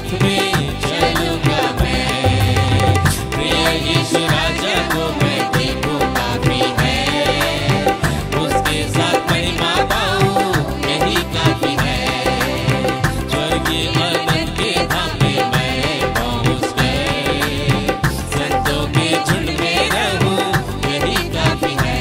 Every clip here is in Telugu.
साथ में चलूंगा मैं प्रिय यीशु राजा को मैं देखूं काफी है उसके साथ महिमा पाऊं यही काफी है स्वर्गीय आनंद के धाम में मैं पहुंच गए संतों के झुंड में रहूं यही काफी है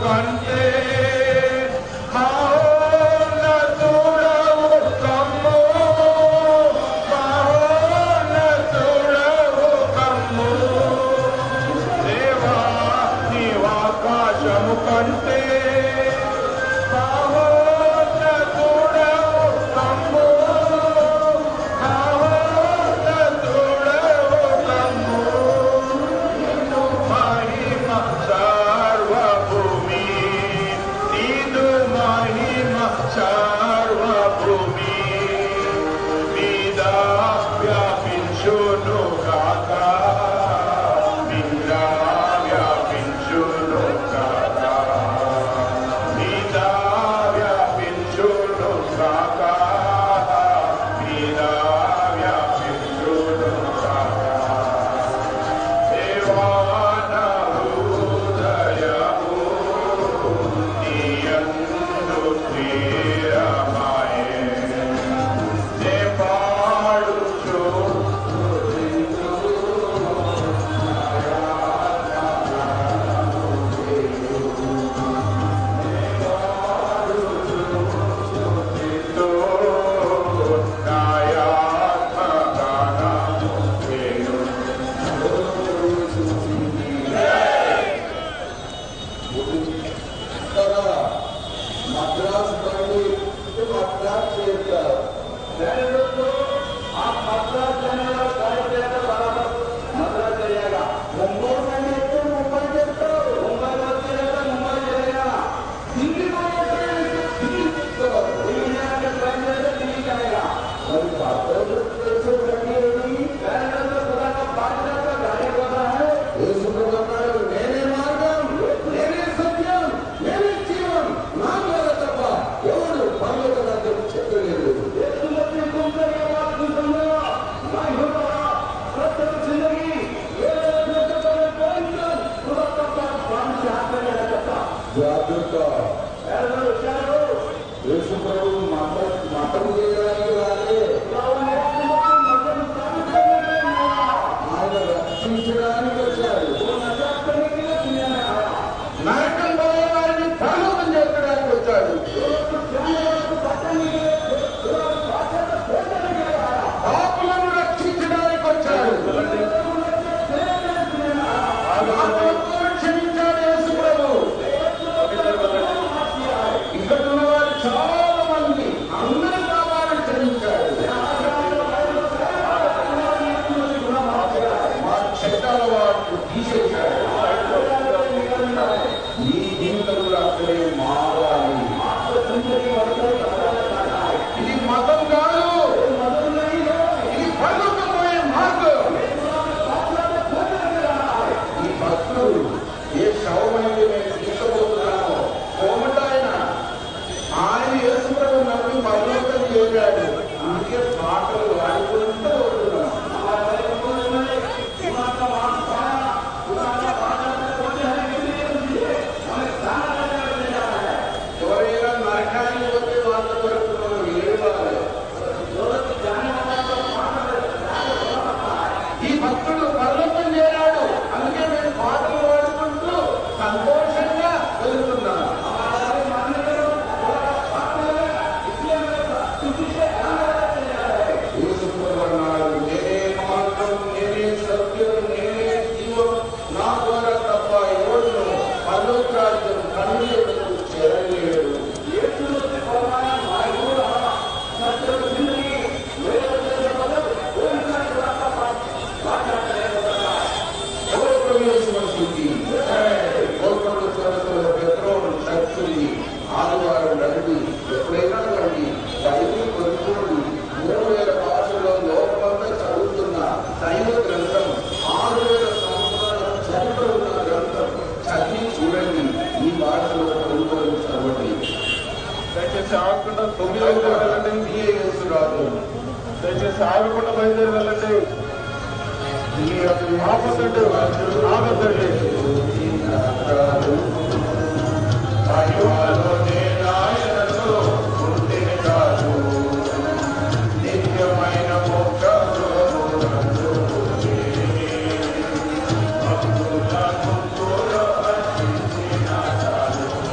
కంటే మహోన్నతుడవు కమ్ము మహోన్నతుడవు కమ్ము దేవా నీవాకాశము కంటే మహోన్నతుడవు కమ్ము మహోన్నతుడవు కమ్ము మహిమ సర్వభూమి నీదు మహిమ సర్వభూమి మీద వ్యాపించును కాక మీద వ్యాపించును కాక మీద వ్యాపించును కాక మీద వ్యాపించును కాక దేవాన హృదయము నీయందు స్థిరమాయే. నే పాడుచు తో నాయాత్మగానము చేయును. మద్రాసు బండి మద్రాసు చేస్తారు ఆ మద్రాసు జనాల కార్యక్రమ బరాబర్ మద్రాసు అయ్యాక ముంబై బండి ఎక్కడ ముంబై చెప్తారు ముంబై వచ్చేదాకా ముంబై చేయాల ఢిల్లీ ఢిల్లీ చెప్తారు ఢిల్లీ అంటే ట్రైన్ చేస్తే ఢిల్లీకి అయ్యా మరి మద్రాసు చేసే బండి ఏంటి కేరళలో ప్రధాన బాధ్యత గాడి కదా యేసు ప్రభు అన్నాడు, నేనే మార్గం నేనే సత్యం నేనే జీవం నా ద్వారా తప్ప ఎవడు పర్లోక రాజ్యం చెప్పలేదు జాగ్రత్త యేసు ప్రభు మత మతం చేయడానికి రాలే ఆయన రక్షించడానికి వచ్చాడు నరకం పోయే వారిని పరలోకం చేర్చడానికి వచ్చాడు పాపులను రక్షించడానికి వచ్చాడు పాపములను క్షమించాడు యేసు ప్రభు ఇక్కడ ఉన్న వారు చాలా మంది అందరి పాపాలను క్షమించాడు మా చెడ్డల వారు తీసేశాడు ఈ హిందువులు అక్కడే మారాలి ఇది మతం కాదు ఇది పర్వతపోయే మార్గం ఈ భక్తుడు ఏ శవమైంది నేను తీసుకుపోతున్నాను కోమటాయన ఆయన యేసుప్రభు నమ్మి పర్లోకం చేరాడు అందుకే పాటలు వాడుకుంటూ వస్తున్నాం ఎవరైనా నరకానికి పోతే వాళ్ళ కొరకు మనం ఏడవాలి ఈ భక్తుడు పర్లోకం చేరాడు అందుకే మేము పాటలు పాడుకుంటూ సంతోషంగా వెళ్తున్నాం యేసుప్రభున్నాడు, నేనే మార్గం, నేనే సత్యం, నేనే జీవం, నా ద్వారా తప్ప ఎవడును పరలోక రాజ్యం తండ్రి యొద్దకు చేరలేడు. గోప్రవేశం స్థితి. గోప్రుడు సరస్సులో పెట్రోల్ శక్తులు ఆదివారం రండి ఎప్పుడైనా రండి బైబిల్ కొనుక్కోండి మూడు వేల భాషల్లో లోకమంతా చదువుతున్న దైవ గ్రంథం ఆరు వేల సంవత్సరాల చరిత్ర ఉన్న గ్రంథం చదివి చూడండి ఈ భాషలో కొనుక్కొని చదవండి దయచేసి ఆగకుండా తొమ్మిది ఐదు వెళ్ళండి బిఏ యేసు రాదు దయచేసి ఆగకుండా బయలుదేరి వెళ్ళండి ఆపొద్దండి ఆగొద్దండి అయ్యోలో నేనాయనతో పుట్టిన కాదు నిత్యమైన మోక్షంలో నందుకునే. భక్తుల గుంపులో రక్షించిన చాలు.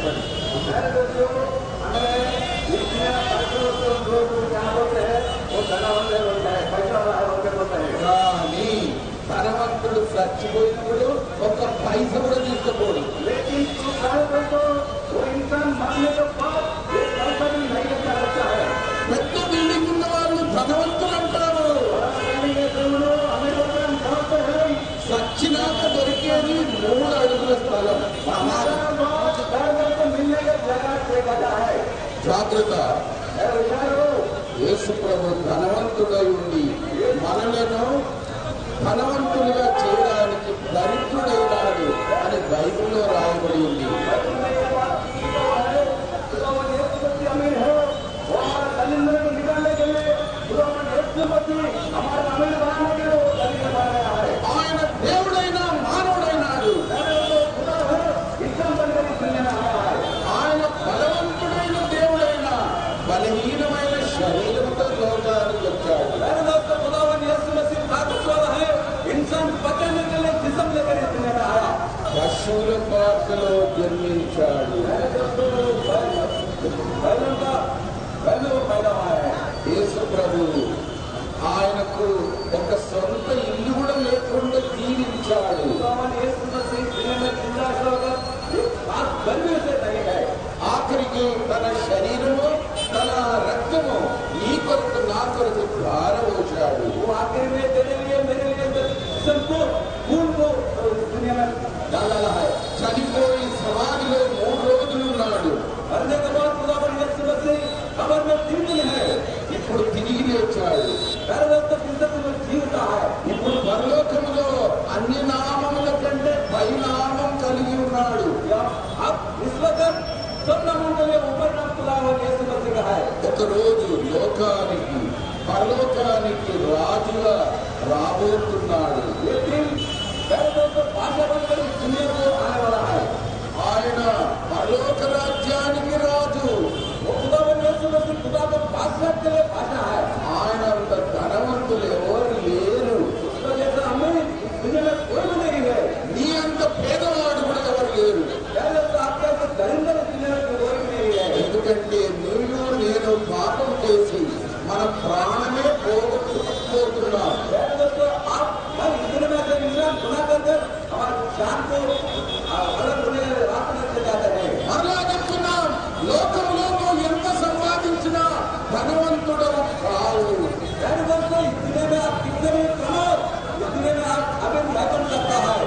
చెప్పండి కానీ ధనవంతుడు చచ్చిపోయినప్పుడు ఒక్క పైస కూడా తీసుకుపోడు लेकिन तू साल में तो वो इंसान मरने के बाद एक पैसा भी नहीं लेकर आता है పెద్ద బిల్డింగ్ ఉన్న వాళ్ళు ధనవంతులు అంటారు बिल्डिंग के लोग हमें लोग हम समझते हैं సచ్చినాక దొరికేది మూడు అడుగుల స్థలం సమాధి हमारा बहुत घर घर को मिलने का जगह देखा जाए జాగ్రత్త है विचारो యేసు ప్రభు ధనవంతుడై ఉండి మనలను ధనవంతులుగా చేయడానికి దరిద్రుడైనాడు అని బైబిల్లో రాయబడి ఉంది अमीर है वो हमारा दलिंद्र को निकालने के लिए खुदावन यीशु मसीह हमारा अमीर बनाने के लिए वो दलिंद्र बनाया है ఆయన దేవుడైనా మానవుడైనాడు खुदा है इंसान बनकर इस दुनिया में आया है ఆయన బలవంతుడైన దేవుడైన బలహీనమైన శరీరంతో లోకానికి వచ్చాడు मेरे दोस्तों खुदावन यीशु मसीह ताकत वाला है इंसान बचाने के लिए जिस्म लेकर इस दुनिया में आया పశువుల పాకలో జన్మించాడు बैलों का बैलों को पैदा हुआ है యేసు ప్రభు ఆయనకు ఒక సొంత ఇల్లు కూడా లేకుండా జీవించాడు खुदावन यीशु मसीह इस दुनिया में जिंदा होकर एक बात गर्मी से नहीं है ఆఖరికి తన శరీరము తన రక్తము నీ కొరకు నా కొరకు ధారవోచాడు वो आखिर में तेरे लिए मेरे लिए जिस्म को खून को इस दुनिया में डाला है చనిపోయి సమాధిలో మూడు రోజులు ఉన్నాడు मरने के बाद खुदावन यीशु मसीह कब्र में तीन दिन है ఇప్పుడు తిరిగి లేచాడు मेरे दोस्तों जिंदगी में जीवता है ఇప్పుడు పరలోకములో అన్ని నామముల కంటే పై నామం కలిగి ఉన్నాడు या अब इस वक्त सब नामों के लिए ऊपर नाम खुदावन यीशु मसीह का है ఒక రోజు లోకానికి పరలోకానికి రాజుగా రాబోతున్నాడు लेकिन मेरे दोस्तों भाषा बनकर इस दुनिया को आने वाला है ఆయన పరలోక రాజ్యానికి రాజు वो खुदावन यीशु मसीह खुदा का बादशाह के लिए भाषा है ఆయన అంత ధనవంతులు ఎవరు లేరు उसका जैसा हमें इस दुनिया में कोई भी नहीं है నీ అంత పేదవాడు కూడా ఎవరు లేరు मेरे दोस्तों आपके ऐसे दरिंदर इस दुनिया में कोई भी नहीं है ఎందుకంటే నువ్వు నేను పాపం చేసి మన ప్రాణమే పోగొట్టుకుపోతున్నాం मेरे दोस्तों आप हम इस दुनिया में से इंसान गुनाह करके हमारे जान को आ, अलग होने के रास्ते में चले जाते हैं మరలా చెప్తున్నాం లోకంలో నువ్వు ఎంత సంపాదించినా ధనవంతుడవు కావు मेरे दोस्तों इस दुनिया में आप कितने भी कमाओ इस दुनिया में आप अभी नहीं बन सकता है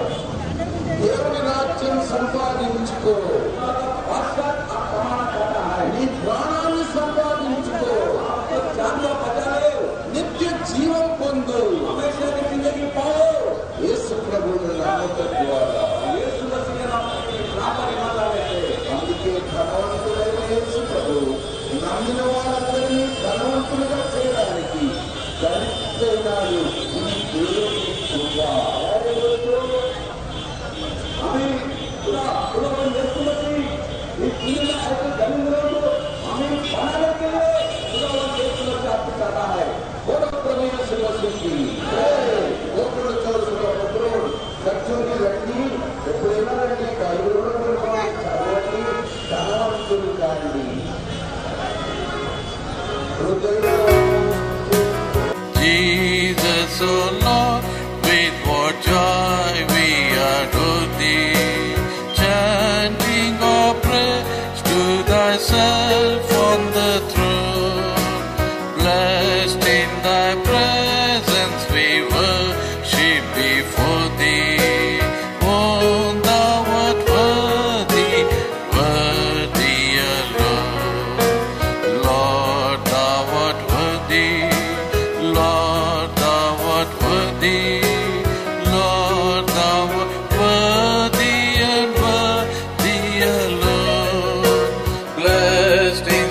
దేవుని రాజ్యం సంపాదించుకో बादशाह आप कमाना चाहता है నీ ప్రాణాన్ని సంపాదించుకో आपको जान को बचा ले నిత్య జీవం పొందు हमेशा की जिंदगी पाओ యేసు ప్రభువుని నమ్మకం ద్వారా यीशु मसीह के नाम पर नाम पर ईमान लाने से అందుకే ధనవంతుడైన యేసు ప్రభు నమ్మిన వాళ్ళందరినీ ధనవంతులుగా చేయడానికి దరిద్రైనాడు ఇది దేవుని కృప मेरे दोस्तों हमें खुदा खुदावन यीशु मसीह इस दुनिया में ऐसे दरिंदरों को हमें बनाने के लिए खुदावन यीशु मसीह आपको चाहता है పూర్వక్రమైన శివశక్తి ఒకడు చదువుకున్న ఒకడు సత్యుని రండి ఎప్పుడైనా రండి కలుగురు చదవండి ధనవంతులు కాండి హృదయం Jesus, oh Lord, with what joy we adore thee, chanting our praise to thyself on the throne. Blessed in thy presence we worship before thee. Oh, thou art worthy, worthy alone. Lord, thou art worthy. Lord, thou art worthy. Lord, thou art worthy and worthy alone. Blessed in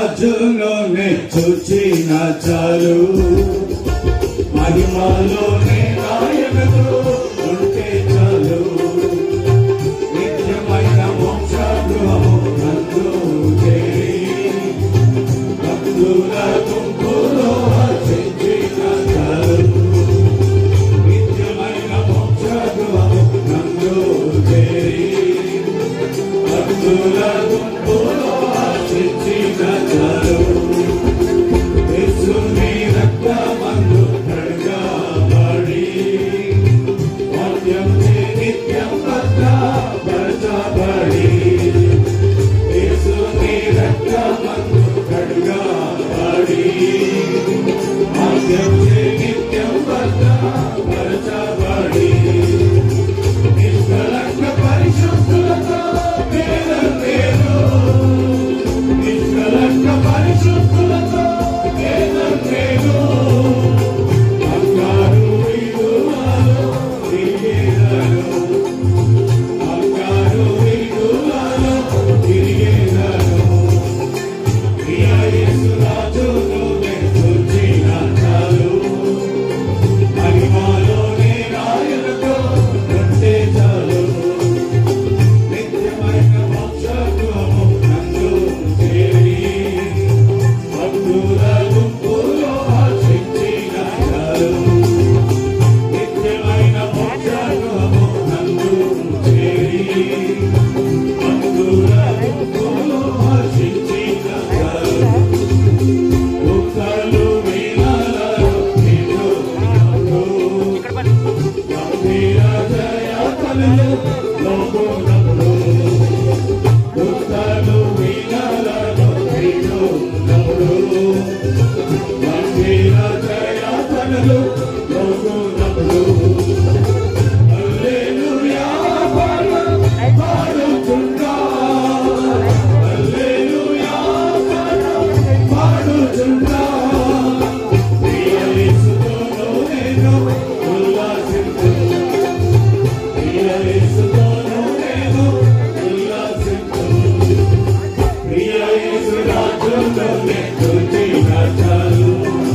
రాజులోనే చూచిన చాలు మహిమలోనే నాయకుడు ఉంటే చాలు నిత్యమైన మోక్షగృహము నందు చేరి భక్తుల గుంపులో హర్షించిన చాలు నిత్యమైన మోక్షగృహము నందు చేరి భక్తుల గుంపులో హర్షించిన చాలు యేసుని రక్తమందు కడగబడి వాక్యం చే నిత్యం భద్రపరచబడి యేసుని రక్తమందు కడగబడి వాక్యం చే నిత్యం భద్రపరచబడి నిష్కలంక పరిశుద్ధులతో వేదం వేరు నిష్కలంక పరిశుద్ధులతో వేదం వేరు అక్కారు విడువలు తిరిగేదరు అక్కారు విడువలు తిరిగేదరు ప్రియ యేసు రాజును వెతుచిన చాలు మహిమలోనే రాయలతో ఉంటే చాలు నిత్యమైన మోక్షగృహము నందు చేరి భక్తుల గుంపులో హర్షించిన చాలు నిత్యమైన మోక్షగృహము నందు చేరి భక్తుల గుంపులో హర్షించిన చాలు భక్తులు వీణాలలో నిన్ను గంభీర జయాతలు లోకునప్పుడు భక్తులు వీణాలలో నిన్ను గంభీర జయాతలు లోకునప్పుడు హల్లెలూయా పాడు పాడుచున్నా హల్లెలూయా పాడు పాడుచున్నా ప్రియ యేసుతో నేను ఉల్లాసించు ప్రియ యేసుతో నేను ఉల్లాసించు ప్రియ యేసు రాజుతో నేను చాలు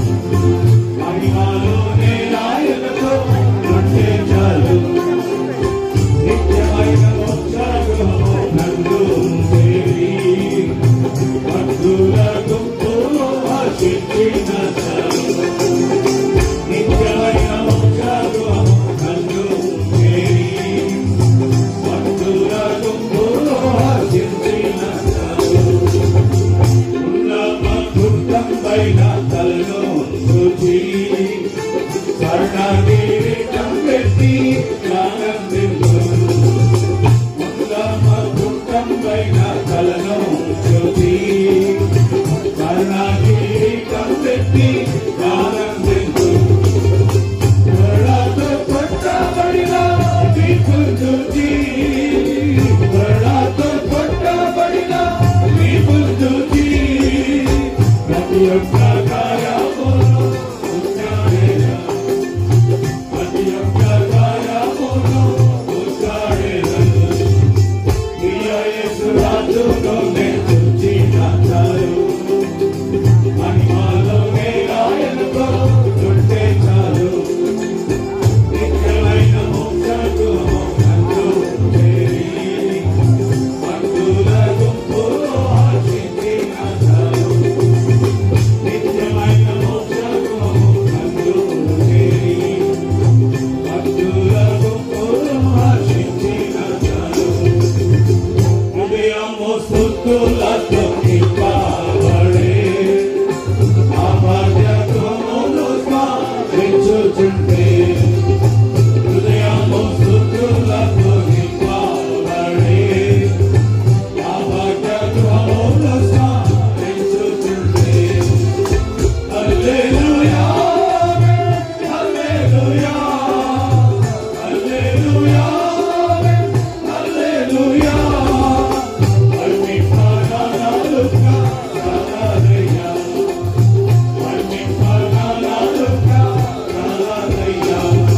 మహిమలోనే రాయలతో ఉంటే చాలు నిత్యమైన మోక్షగృహము నందు చేరి భక్తుల గుంపులో ఆశించిన చాలు నిత్యమైన మోక్షగృహము నందు చేరి భక్తుల గుంపులో ఆశించిన చాలు ఉన్నమ గుట్టం పైన తలను చూచి స్వర్ణగిరిటం పెట్టి ఆనందించు ఉన్నమ గుట్టం పైన తలను చూచి స్వర్ణగిరిటం పెట్టి ఆనందించు వరద పట్టబడిన దీపం చూచి వరద పట్టబడిన దీపం చూచి ప్రతి ఒక్క కార్యమును ఉచ్చారణ ప్రతి ఒక్క కార్యమును ఉచ్చారణ ప్రియ యేసు రాజును నేను చూచిన చాలు మహిమలోనే రాయలతో ఉంటే చాలు నిత్యమైన మోక్షగృహము నందు చేరి భక్తుల గుంపులో ఆశించిన చాలు నిత్యమైన మోక్షగృహము నందు చేరి భక్తుల గుంపులో ఆశించిన చాలు హృదయము స్తుతులతో నింపబడే ఆభాగ్యత్వమును స్మరించుచుంటే హృదయము స్తుతులతో నింపబడే ఆభాగ్యత్వమును స్మరించుచుంటే హల్లెలూయా హల్లెలూయా హల్లెలూయా హల్లెలూయా అల్మి పాదాలుగా సారయ్యా అల్మి పాదాలుగా సారయ్యా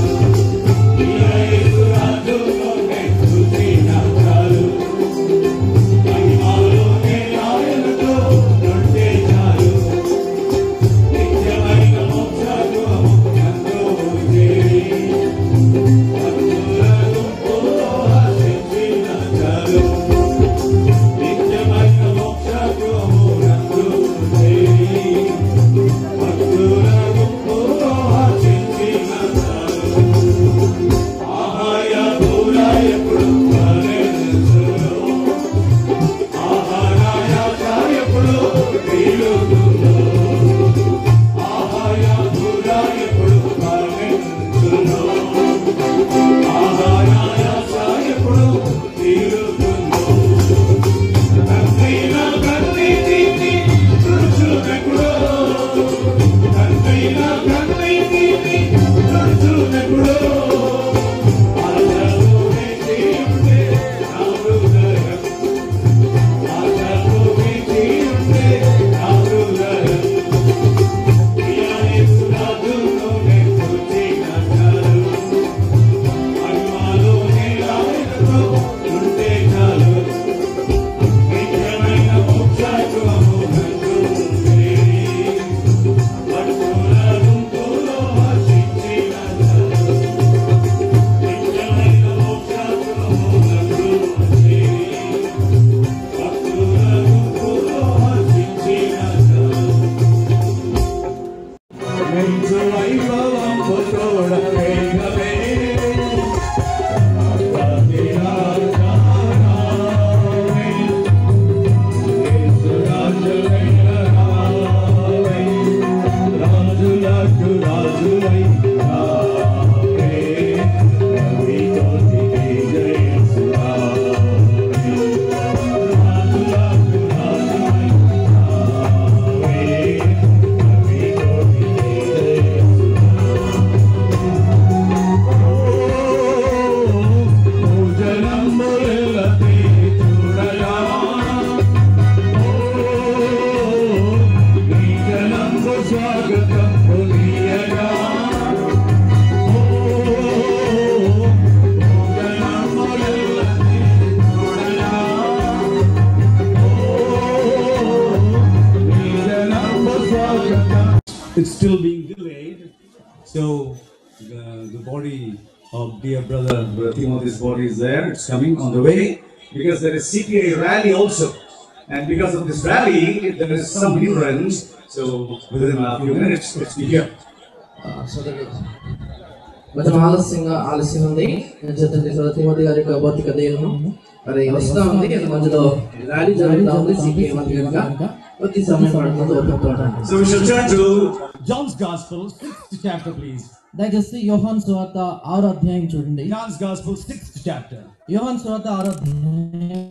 So the, the body of dear brother Timothy's body is there. It's coming on the way because there is CPA rally also. And because of this rally, there is some hindrance. So within a few minutes, let's be here. సోదరుడు కొంచెం ఆలస్యంగా ఆలస్యం ఉంది జతండి సోదరు తిమోతి గారి యొక్క భౌతిక దేహం మరి వస్తా ఉంది అది మధ్యలో ర్యాలీ జరుగుతా ఉంది సిపిఐ మధ్య కనుక కొద్ది సమయం పడుతుంది ఓపిక పడండి. So we shall turn to John's Gospel, sixth chapter, please. దయచేసి యోహాన్ సువార్త ఆరో అధ్యాయం చూడండి John's Gospel, sixth chapter. యోహాన్ సువార్త ఆరో అధ్యాయం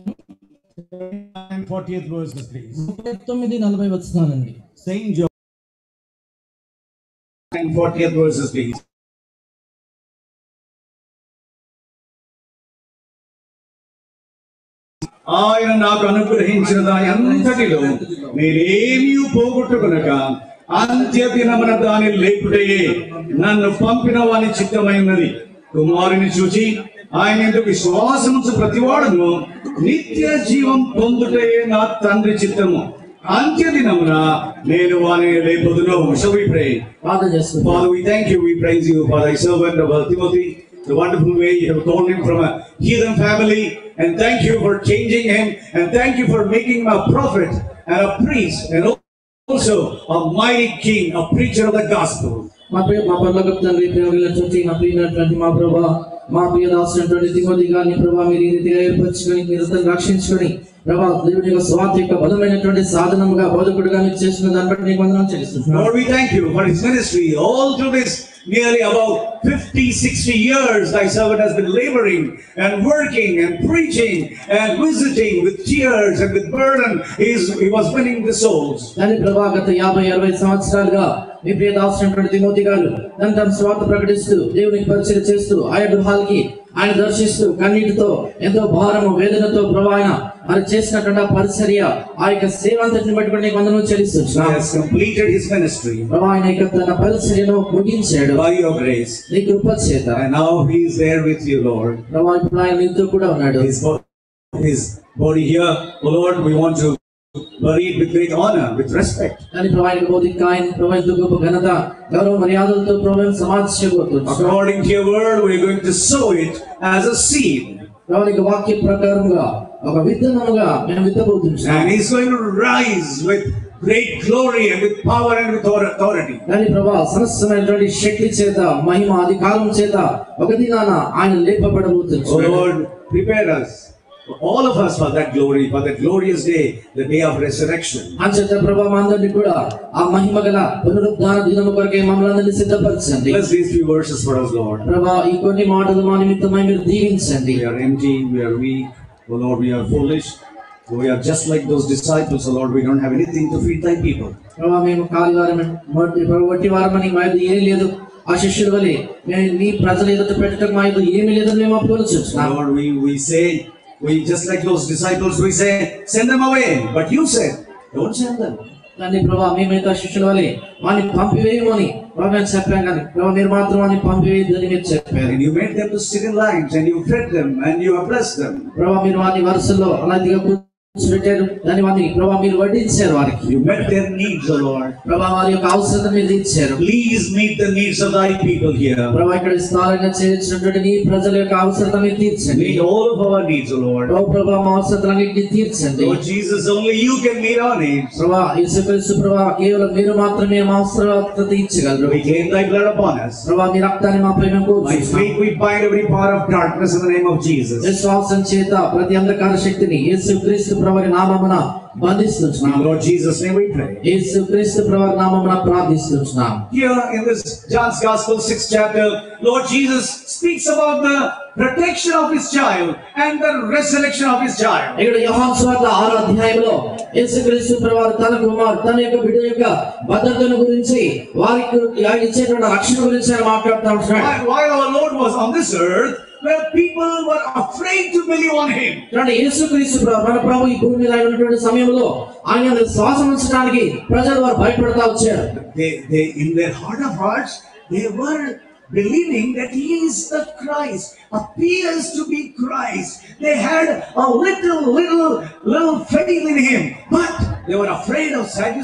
And 40th verses, please. ముప్పై తొమ్మిది నలభై వచ్చినానండి Saint John. And 40th verses, please. ఆయన నాకు అనుగ్రహించిన దాని అంతటిలో నేనేమీ పోగొట్టుకునక అంత్య దినమున దాని లేపుటయే నన్ను పంపిన వాని చిత్తమైనది కుమారుని చూచి ఆయన ఎందుకు విశ్వాసముంచు ప్రతివాడును నిత్య జీవం పొందుటయే నా తండ్రి చిత్తము అంత్య దినమున నేను వాని లేపుదును Shall we pray? ప్రార్థన చేసుకుంటాం Father, we thank you, we praise you for thy servant of Timothy, the wonderful way you have called him from a heathen family, and thank you for changing him, and thank you for making him a prophet and a priest, and also a mighty king, a preacher of the gospel. మా ప్రియ మా పర్లోక తండ్రి ప్రేమల చూచి నా ప్రియమైనటువంటి మా ప్రభా మా ప్రియ దాసునటువంటి తిమోతి గారిని ప్రభా మీరు ఈ రీతిగా ఏర్పరచుకొని మీరు అతను రక్షించుకొని ప్రభా దేవుని యొక్క స్వార్థ యొక్క బలమైనటువంటి సాధనముగా బోధకుడుగా మీరు చేసిన దాన్ని బట్టి నీకు వందనం చెల్లిస్తున్నాను Lord, we thank you for his ministry. All through this nearly about 50, 60 years, thy servant has been laboring and working and preaching and visiting with tears and with burden. He's, he was winning the souls. దాని ప్రభా గత యాభై అరవై సంవత్సరాలుగా మీ ప్రియ దాసునటువంటి తిమోతి గారు తన తన స్వార్థ ప్రకటిస్తూ దేవునికి పరిచయం చేస్తూ ఆయా గృహాలకి ఆయన దర్శిస్తూ కన్నీటితో ఎంతో భారము వేదనతో ప్రభా ఆయన మరి చేసినటువంటి ఆ పరిచర్య ఆ యొక్క సేవ అంతటిని బట్టి కూడా నీకు వందనం He చెల్లిస్తున్నాను has completed his ministry ప్రభా ఆయన యొక్క తన పరిచర్యను ముగించాడు by your grace. నీ కృప చేత And now he is there with you, Lord. ప్రభా ఇప్పుడు ఆయన నీతో కూడా ఉన్నాడు His, bo- his body here, oh Lord, we want to bury it with great honor, with respect. కానీ ప్రభా ఆయనకు భౌతిక ఆయన ప్రభా ఎంతో గొప్ప ఘనత గౌరవ మర్యాదలతో ప్రభావం సమాధి చేయబోతున్నాడు According to your word, we're going to sow it as a seed. ప్రభా నీకు వాక్య ప్రకారంగా ఒక విత్తనముగా మేము విత్తబోతున్నాం And he's going to rise with great glory and with power and with authority. కానీ ప్రభా సమస్తమైనటువంటి శక్తి చేత మహిమ అధికారం చేత ఒక దినాన ఆయన Oh లేపబడబోతున్నాడు Lord, prepare us, all of us for that glory, for that glorious day, the day of resurrection. అంచేత ప్రభా మా అందరినీ కూడా ఆ మహిమ గల పునరుద్ధాన దినము కొరకే మమ్మల్ని అందరినీ సిద్ధపరచండి Bless these few verses for us, Lord. ప్రభా ఈ కొన్ని మాటలు మా నిమిత్తమై మీరు దీవించండి We are empty, we are weak, oh Lord, we are foolish. We are just like those disciples, oh Lord, we don't have anything to feed thy people. ప్రభా మేము కాలివారమే మొట్టి వట్టి వారమని మా యొద్ద ఏం లేదు ఆ శిష్యుల వలె మేము నీ ప్రజల ఎదుట పెట్టడం మా యొద్ద ఏమీ లేదని మేము అప్పుకొచ్చున్నాం Lord, we, we say, we just like those disciples, we say, send them away. But you said, don't send them. కానీ ప్రభా మేమైతే ఆ శిష్యుల వలె వాడిని పంపివేయమని ప్రభా మేము చెప్పాం కానీ ప్రభా మీరు మాత్రం వాడిని పంపివేయద్దని మీరు చెప్పారు And you made them to sit in lines, and you fed them, and you have blessed them. ప్రభా మీరు వారిని వరుసలో అలాదిగా కూర్చోబెట్టారు దాని వారిని ప్రభా మీరు వడ్డించారు వారికి You met their needs, O Lord. ప్రభా వారి యొక్క అవసరం మీరు తీర్చారు Please meet the needs of thy people here. ప్రభా ఇక్కడ విస్తారంగా చేర్చినటువంటి నీ ప్రజల యొక్క అవసరత మీరు తీర్చండి Meet all of our needs, O Lord. ప్రభు ప్రభా మా అవసరతలన్నింటినీ తీర్చండి Lord Jesus, only you can meet our needs. ప్రభా యేసుక్రీస్తు ప్రభా కేవలం మీరు మాత్రమే మా అవసరత తీర్చగలరు We claim thy blood upon us. ప్రభా మీ రక్తాన్ని మా ప్రేమ By faith, we bind every power of darkness in the name of Jesus. విశ్వాసం చేత ప్రతి అంధకార శక్తిని యేసుక్రీస్తు ప్రభు నామమున బంధిస్తున్నాం In Lord Jesus' name we pray. యేసుక్రీస్తు ప్రభు నామమున ప్రార్థిస్తున్నాం Here in this John's Gospel, sixth chapter, Lord Jesus speaks about the protection of his child and the resurrection of his child. ఇక్కడ యోహాన్ సువార్త ఆరో అధ్యాయంలో యేసుక్రీస్తు ప్రభు తన కుమార్ తన యొక్క బిడ్డ యొక్క భద్రతను గురించి వారికి ఆయన ఇచ్చేటువంటి రక్షణ గురించి ఆయన మాట్లాడుతూ ఉంటున్నాడు While, while our Lord was on this earth, where people were afraid to believe on him. చూడండి యేసుక్రీస్తు ప్రభు మన ప్రభు ఈ భూమి మీద ఆయన ఉన్నటువంటి సమయంలో ఆయన మీద శ్వాసం ఉంచడానికి ప్రజలు వారు భయపడతా వచ్చారు They, they, in their heart of hearts, they were believing that he is the Christ, appears to be Christ. They had a little, little, little faith in him, but they were afraid of Sadducees,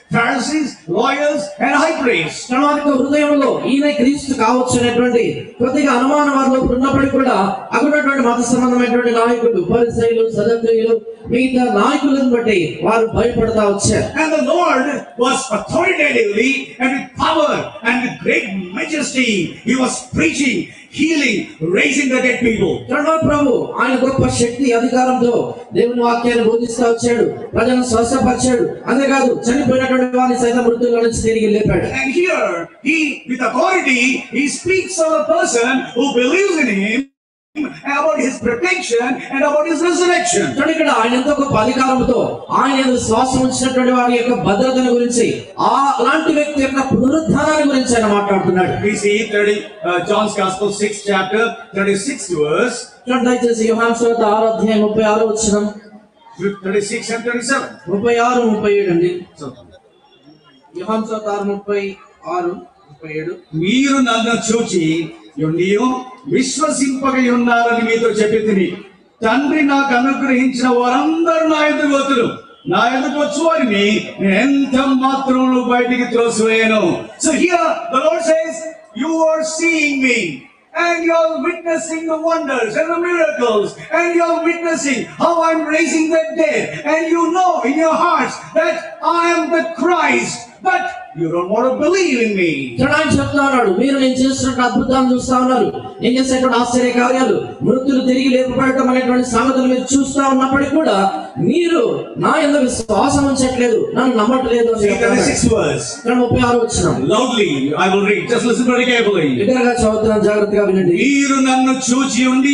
Pharisees, lawyers, and high priests. తన యొక్క హృదయంలో ఈయన క్రీస్తు కావచ్చు అనేటువంటి కొద్దిగా అనుమానం వారిలో ఉన్నప్పటికీ కూడా అక్కడ ఉన్నటువంటి మత సంబంధమైనటువంటి నాయకులు పరిసయులు సదక్రియులు మిగతా నాయకులను బట్టి వారు భయపడతా వచ్చారు And the Lord was authoritatively and with power and with great majesty, He was preaching, healing, raising the dead people. కరుణా ప్రభు ఆయన గొప్ప శక్తి అధికారంతో దేవుని వాక్యాన్ని బోధిస్తూ వచ్చాడు ప్రజలను స్వస్థపరిచాడు అంతేకాదు చనిపోయినటువంటి వారిని సైతం మృతుల్లో నుంచి తిరిగి లేపాడు And here, He, with authority, He speaks of a person who believes in Him about His protection and about His resurrection. చూడండి ఇక్కడ ఆయన ఎంతో గొప్ప అధికారంతో ఆయన ఎందు శ్వాసం ఉంచినటువంటి వారి యొక్క భద్రతను గురించి ఆ అలాంటి వ్యక్తి యొక్క పునరుద్ధానాన్ని గురించి ఆయన మాట్లాడుతున్నాడు We see 30, uh, John's Gospel, 6th chapter, 36th verse, చూడండి దయచేసి యోహాను సువార్త ఆరో అధ్యాయం ముప్పై ఆరో వచ్చిన 36 and 37. ముప్పై ఆరు ముప్పై ఏడు అండి So, యోహాను సువార్త ఆరు ముప్పై ఆరు ముప్పై ఏడు మీరు నన్ను చూచి నీవు విశ్వసింపక ఉన్నారని మీతో చెప్పి తిని తండ్రి నాకు అనుగ్రహించిన వారందరూ నా ఎదుగు వతులు నా ఎదుగు వచ్చు వారిని నేను ఎంత మాత్రం బయటికి త్రోసివేయను so here the Lord says you are seeing me and you are witnessing the wonders and the miracles and you are witnessing how I'm raising the dead and you know in your hearts that I am the Christ but you don't want to believe in me ఇక్కడ ఆయన చెప్తా ఉన్నాడు మీరు నేను చేస్తున్న అద్భుతాలు చూస్తా ఉన్నారు నేను చేసేటువంటి ఆశ్చర్య కార్యాలు మృతులు తిరిగి లేపబడటం అనేటువంటి సంగతులు మీరు చూస్తా ఉన్నప్పటికీ కూడా మీరు నా ఎందుకు విశ్వాసం ఉంచట్లేదు నన్ను నమ్మట్లేదు అని See చెప్తా the ఉన్నాడు. sixth verse. ఇక్కడ ముప్పై ఆరు వచ్చిన Loudly, I will read. Just listen very carefully. దగ్గరగా చదువుతున్నాను జాగ్రత్తగా వినండి మీరు నన్ను చూచి ఉండి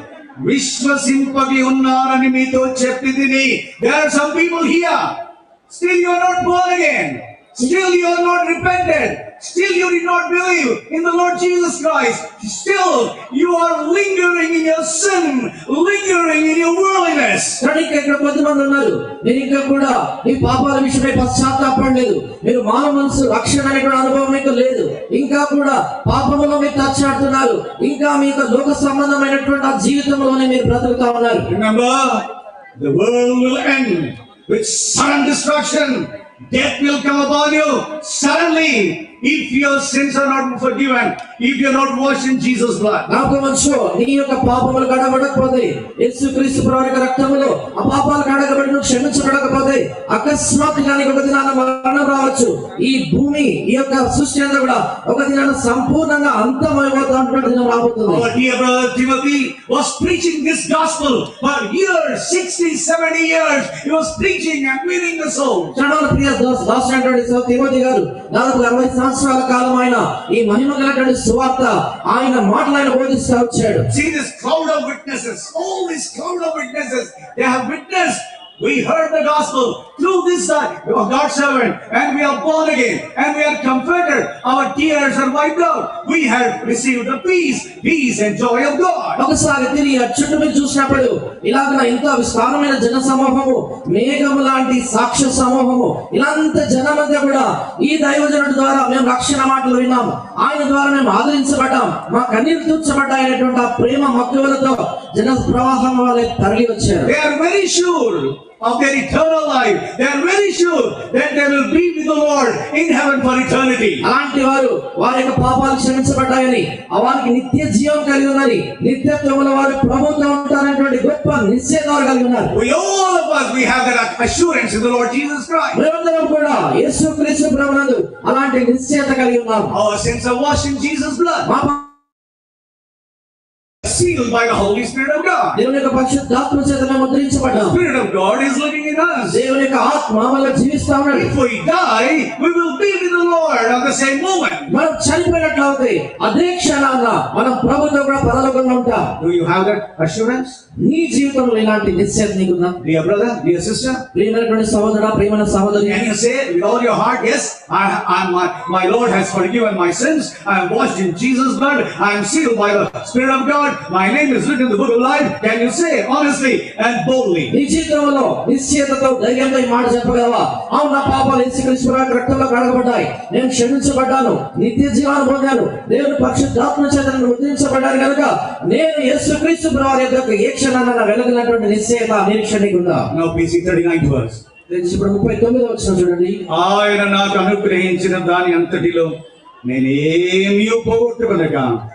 విశ్వసింపగి ఉన్నారని మీతో చెప్పి తిని there are some people here still you are not born again still you are not repented still you did not believe in the lord jesus christ still you are lingering in your sin lingering in your worldliness కానీ ఇంకా ఇక్కడ కొంతమంది ఉన్నారు మీరు ఇంకా కూడా ఈ పాపాల విషయమై పశ్చాత్తాపడలేదు మీరు మానవ మనసు రక్షణ అనేటువంటి అనుభవం మీకు లేదు ఇంకా కూడా పాపములో మీరు తచ్చాడుతున్నారు ఇంకా మీ యొక్క లోక సంబంధమైనటువంటి ఆ జీవితంలోనే మీరు బ్రతుకుతా ఉన్నారు Remember, the world will end with sudden destruction. Death will come upon you suddenly if your sins are not forgiven, if you're not washed in Jesus' blood. నాకు మంచు నీ యొక్క పాపములు కడగబడకపోతే యేసు క్రీస్తు ప్రభు యొక్క రక్తములో ఆ పాపాలు కడగబడి నువ్వు క్షమించబడకపోతే అకస్మాత్తుగా నీకు ఒక దినాన మరణం రావచ్చు ఈ భూమి ఈ యొక్క సృష్టి అంతా కూడా ఒక దినాన సంపూర్ణంగా అంతమైపోతున్నటువంటి దినం రాబోతుంది Our dear brother Timothy was preaching this gospel for years, 60, 70 years. He was preaching and winning the soul. చండాల ప్రియ దాస్ దాస్ అయినటువంటి సో తిమోతి గారు దాదాపు అరవై సంవత్సరాల కాలం ఆయన ఈ మహిమ గలటువంటి సువార్త ఆయన మాటలు ఆయన బోధిస్తూ వచ్చాడు See this cloud of witnesses, all this cloud of witnesses, they have witnessed. We heard the gospel through this side of God's servant, and we are born again, and we are comforted. Our tears are wiped out. We have received the peace, peace and joy of God. ఒకసారి తిరిగి ఆ చుట్టూ మీరు చూసినప్పుడు ఇలాగ ఇంత విస్తారమైన జన సమూహము మేఘము లాంటి సాక్ష్య సమూహము ఇలాంత జనమంతా కూడా ఈ దైవజనుడి ద్వారా మేము రక్షణ మాటలు విన్నాము ఆయన ద్వారా మేము ఆదరించబడ్డాం మా కన్నీరు తూర్చబడ్డాయనేటువంటి ఆ ప్రేమ మక్కువలతో జన ప్రవాహం వాళ్ళ తరలి వచ్చారు They are very sure of their eternal life. They are very sure that they will be with the Lord in heaven for eternity. అలాంటి వారు వారి యొక్క పాపాలు క్షమించబడ్డాయని ఆ వారికి నిత్య జీవం కలిగి ఉన్నది నిత్యత్వంలో వారు ప్రభుత్వం ఉంటారనేటువంటి గొప్ప నిశ్చయత కలిగి ఉన్నారు We all of us, we have that assurance in the Lord Jesus Christ. మేమందరం కూడా యేసు క్రీస్తు ప్రభునందు అలాంటి నిశ్చయత కలిగి ఉన్నాము Our sins are washed in Jesus' blood, మా sealed by the Holy Spirit of God. దేవుని యొక్క పరిశుద్ధాత్మ చేత మేము ముద్రించబడ్డాం Spirit of God is living in us. దేవుని యొక్క ఆత్మ మనలో జీవిస్తా ఉన్నాడు If we die, we will be with the Lord at the same moment. మనం చనిపోయినట్లయితే అదే క్షణాన మనం ప్రభుత్వం కూడా పరలోకంలో ఉంటాం Do you have that assurance? నీ జీవితంలో ఇలాంటి నిశ్చయత నీకుందా Dear brother, dear sister, ప్రియమైనటువంటి సహోదర ప్రియమైన సహోదరి can you say with all your heart, yes, I, I, my, my Lord has forgiven my sins, I am washed in Jesus' blood, I am sealed by the Spirit of God, my name is written in the book of life. Can you say honestly and boldly? నీ జీవితంలో నిశ్చయతతో ధైర్యంతో ఈ మాట చెప్పగలవా అవును నా పాపాలు యేసుక్రీస్తు ప్రభు రక్తంలో కడగబడ్డాయి నేను క్షమించబడ్డాను నిత్య జీవాన్ని పొందాను దేవుని పరిశుద్ధాత్మ చేత నన్ను ముద్రించబడ్డాను కనుక నేను యేసుక్రీస్తు ప్రభు యొక్క ఏ క్షణాన వెలగినటువంటి నిశ్చయత నిరీక్షణ నీకుందా Now please see 39th verse. ఇప్పుడు ముప్పై తొమ్మిది వచ్చిన చూడండి ఆయన నాకు అనుగ్రహించిన దాని అంతటిలో నేనేమీ పోగొట్టుకునక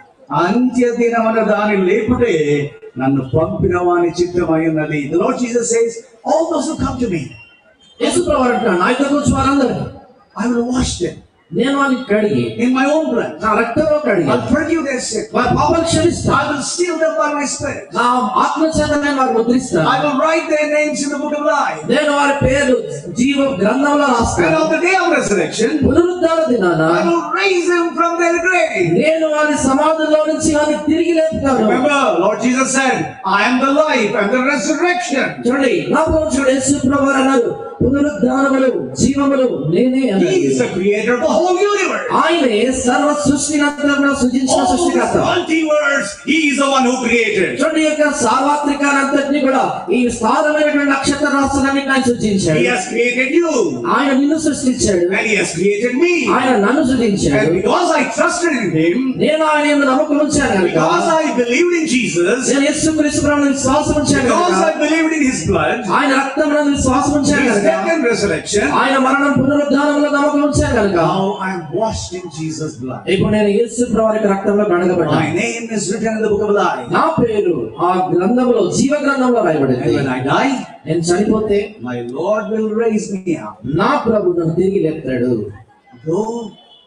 అంత్య దినమున దాని లేపుటే నన్ను పంపిన వాని చిత్తమై ఉన్నది The Lord Jesus says, all those who come to me, యేసు ప్రభు అంటున్నాడు నా ఇద్దరు వచ్చి వారందరినీ I will wash them నేను వారికి కడిగి in my own blood. నా రక్తంలో కడిగి I'll forgive their sin. వారి పాపాలు క్షమిస్తా I will seal them by my spirit. నా ఆత్మ చేత నేను వారికి ముద్రిస్తా I will write their names in the book of life. నేను వారి పేరు జీవ గ్రంథంలో And రాస్తాను on the day of resurrection, పునరుద్ధాన దినాన I will raise them from their grave. నేను వారి సమాధుల్లో నుంచి వారిని తిరిగి లేపుతాను Remember, Lord Jesus said, I am the life and the resurrection. చూడండి నా ప్రభుత్వ యేసు ప్రభు వారు అన్నారు పునరుద్ధానములు జీవములు నేనే He అన్నారు is the creator of the whole universe. ఆయనే సర్వ సృష్టిని అంతా సృజించిన All this సృష్టికర్త multiverse, He is the one who created. చూడండి ఈ యొక్క సార్వత్రికానంతటిని కూడా ఈ స్థానమైనటువంటి నక్షత్ర రాష్ట్రాన్ని ఆయన సృజించాడు He has created you ఆయన నిన్ను సృష్టించాడు and He has created me. ఆయన నన్ను సృజించాడు And because I trusted in Him, నేను ఆయన యందు నమ్మకం ఉంచాను కనుక because I believed in Jesus, నేను యేసు క్రీస్తు ప్రభువుని విశ్వాసం ఉంచాను because కనుక I believed in His blood, ఆయన రక్తం విశ్వాసం ఉంచాను His కనుక death and resurrection, ఆయన మరణం పునరుద్ధానంలో నమ్మకం ఉంచాను కనుక now I am washed in Jesus' blood. ఇప్పుడు నేను యేసు ప్రభువుకి రక్తంలో My గడగబడ్డాను name is written in the book of life. నా పేరు ఆ గ్రంథంలో జీవ గ్రంథంలో And రాయబడింది when I die, నేను చనిపోతే my Lord will raise me up. నా ప్రభు నన్ను తిరిగి లేపుతాడు Though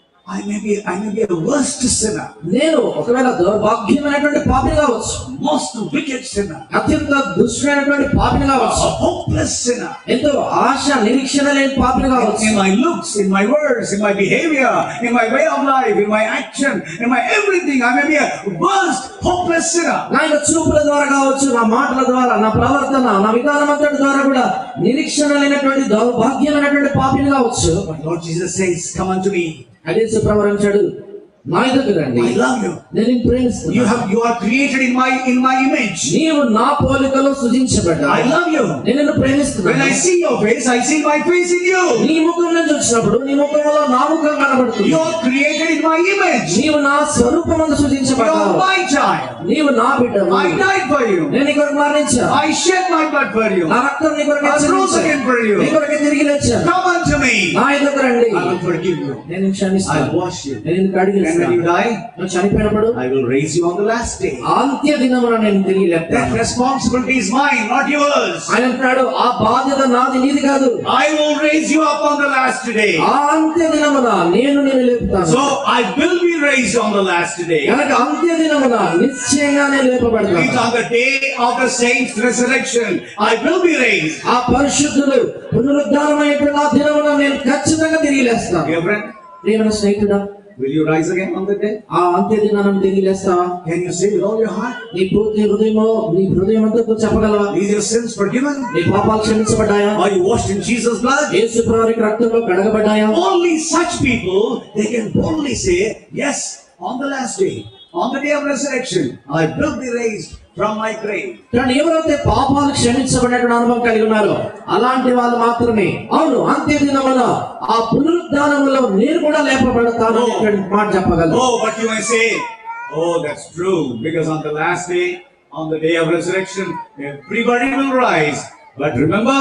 I may be, I may be a worst sinner, నేను ఒకవేళ దౌర్భాగ్యమైనటువంటి పాపిని కావచ్చు most wicked sinner, అత్యంత దుష్టుడైనటువంటి పాపిని a కావచ్చు hopeless sinner. ఎంతో ఆశ నిరీక్షణ లేని పాపిని కావచ్చు In my looks, in my words, in my behavior, in my way of life, in my action, in my everything, I may be a worst, hopeless sinner. నా యొక్క చూపుల ద్వారా కావచ్చు నా మాటల ద్వారా నా ప్రవర్తన నా విధానం అంతటి ద్వారా కూడా నిరీక్షణ లేనటువంటి దౌర్భాగ్యమైనటువంటి పాపిని కావచ్చు But Lord Jesus says, Come unto me. అదే సుప్రవరించాడు నా దగ్గర రండి I love you. నేను నిన్ను You ప్రేమిస్తున్నా have you are created in my in my image. నీవు నా పోలికలో సృజించబడ్డా I love you. నేను నిన్ను When ప్రేమిస్తున్నాను I see your face, I see my face in you. నీ ముఖం నుంచి వచ్చినప్పుడు నీ ముఖంలో నా ముఖం కనబడుతుంది You are created in my image. నీవు నా స్వరూపమందు You are సృజించబడ్డావు my child. నీవు నా బిడ్డవు I died for you. నేను నీ కొరకు మరణించా I shed my blood for you. నా రక్తం నీ కొరకు I rose again for you. నీ కొరకు తిరిగి లేచాను Come unto me. నా ఎదుగు రండి I will forgive you. నేను నిన్ను క్షమిస్తాను I'll wash you. నేను నిన్ను కడిగి And when you die, నువ్వు చనిపోయినప్పుడు I will raise you on the last day. అంత్య దినమున నేను తిరిగి That లేపుతాను responsibility is mine, not yours. ఆయన అంటున్నాడు ఆ బాధ్యత నాది నీది కాదు I will raise you up on the last day. ఆ అంత్య దినమున నేను నేను లేపుతాను So I will be raised on the last day. కనుక అంత్య దినమున నిశ్చయంగా నేను It's లేపబడతాను on the day of the saints' resurrection. I will be raised. ఆ పరిశుద్ధులు పునరుద్ధారమైనటువంటి ఆ దినమున నేను ఖచ్చితంగా తిరిగి లేస్తాను Dear friend, ప్రియమైన స్నేహితుడా will you rise again on that day? ఆ అంత్య దినాన్ని తిరిగి లేస్తావా Can you say with all your heart, నీ పూర్తి హృదయమో నీ హృదయం అంతా చెప్పగలవా Is your sins forgiven? నీ పాపాలు క్షమించబడ్డాయా Are you washed in Jesus' blood? యేసు ప్రభువారి రక్తంలో కడగబడ్డాయా Only such people, they can boldly say, Yes, on the last day, on the day of resurrection, I will be raised from my grave. కానీ ఎవరైతే పాపాలు క్షమించబడినటువంటి అనుభవం కలిగి ఉన్నారో అలాంటి వాళ్ళు మాత్రమే అవును అంత్య దినమున ఆ పునరుద్ధానములో నేను కూడా లేపబడతాను అనేటువంటి మాట చెప్పగలను Oh, but you may say, Oh, that's true, because on the last day, on the day of resurrection, everybody will rise. But remember,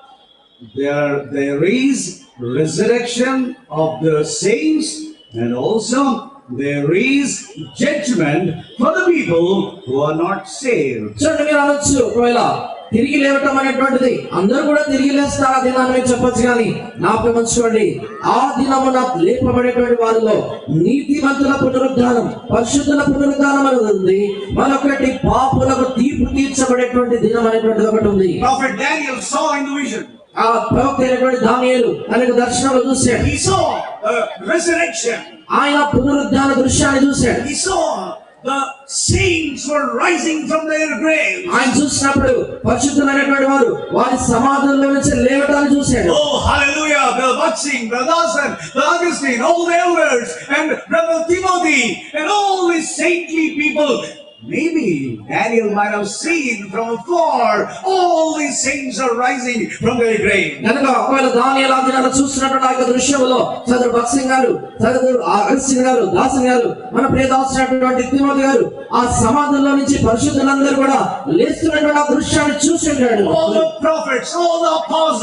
there, there is resurrection of the saints, and also there is judgment for the people who are not saved. చూడండి మీరు అనొచ్చు ఒకవేళ తిరిగి లేవటం అనేటువంటిది అందరూ కూడా తిరిగి లేస్తారు ఆ దినాన్ని మీరు చెప్పొచ్చు కానీ జ్ఞాపకం ఉంచుకోండి ఆ దినమున లేపబడేటువంటి వారిలో నీతిమంతుల పునరుద్ధానం పరిశుద్ధుల పునరుద్ధానం అనేది ఉంది మరొకటి పాపులకు తీర్పు తీర్చబడేటువంటి దినం అనేటువంటిది ఒకటి ఉంది Prophet Daniel saw in the vision. ఆ ప్రవక్త అయినటువంటి దానియేలు తనకు దర్శనంలో చూశాడు He saw a resurrection. ఆయన పునరుద్ధాన దృశ్యాన్ని చూశాడు He saw the saints were rising from their graves. ఆయన చూసినప్పుడు పరిశుద్ధులైనటువంటి వారు వారి సమాధుల్లో నుంచి లేవటాన్ని చూశాడు Oh, hallelujah. Brother Buxing, Brother Dawson, Brother Augustine, all the elders, and Brother Timothy, and all these saintly people. Maybe Daniel might have seen from afar all these saints are rising from their grave. కనుక ఒకవేళ దానియేలు ఆ దినాన చూస్తున్నటువంటి ఆ యొక్క దృశ్యంలో సదరు భక్సింగ్ గారు సదరు అగస్టిన్ గారు దాసన్ గారు మన ప్రియదాసినటువంటి తిమోతి గారు ఆ సమాధుల్లో నుంచి పరిశుద్ధులందరూ కూడా లేస్తున్నటువంటి ఆ దృశ్యాన్ని చూసి ఉంటాడు All the prophets, all the apostles,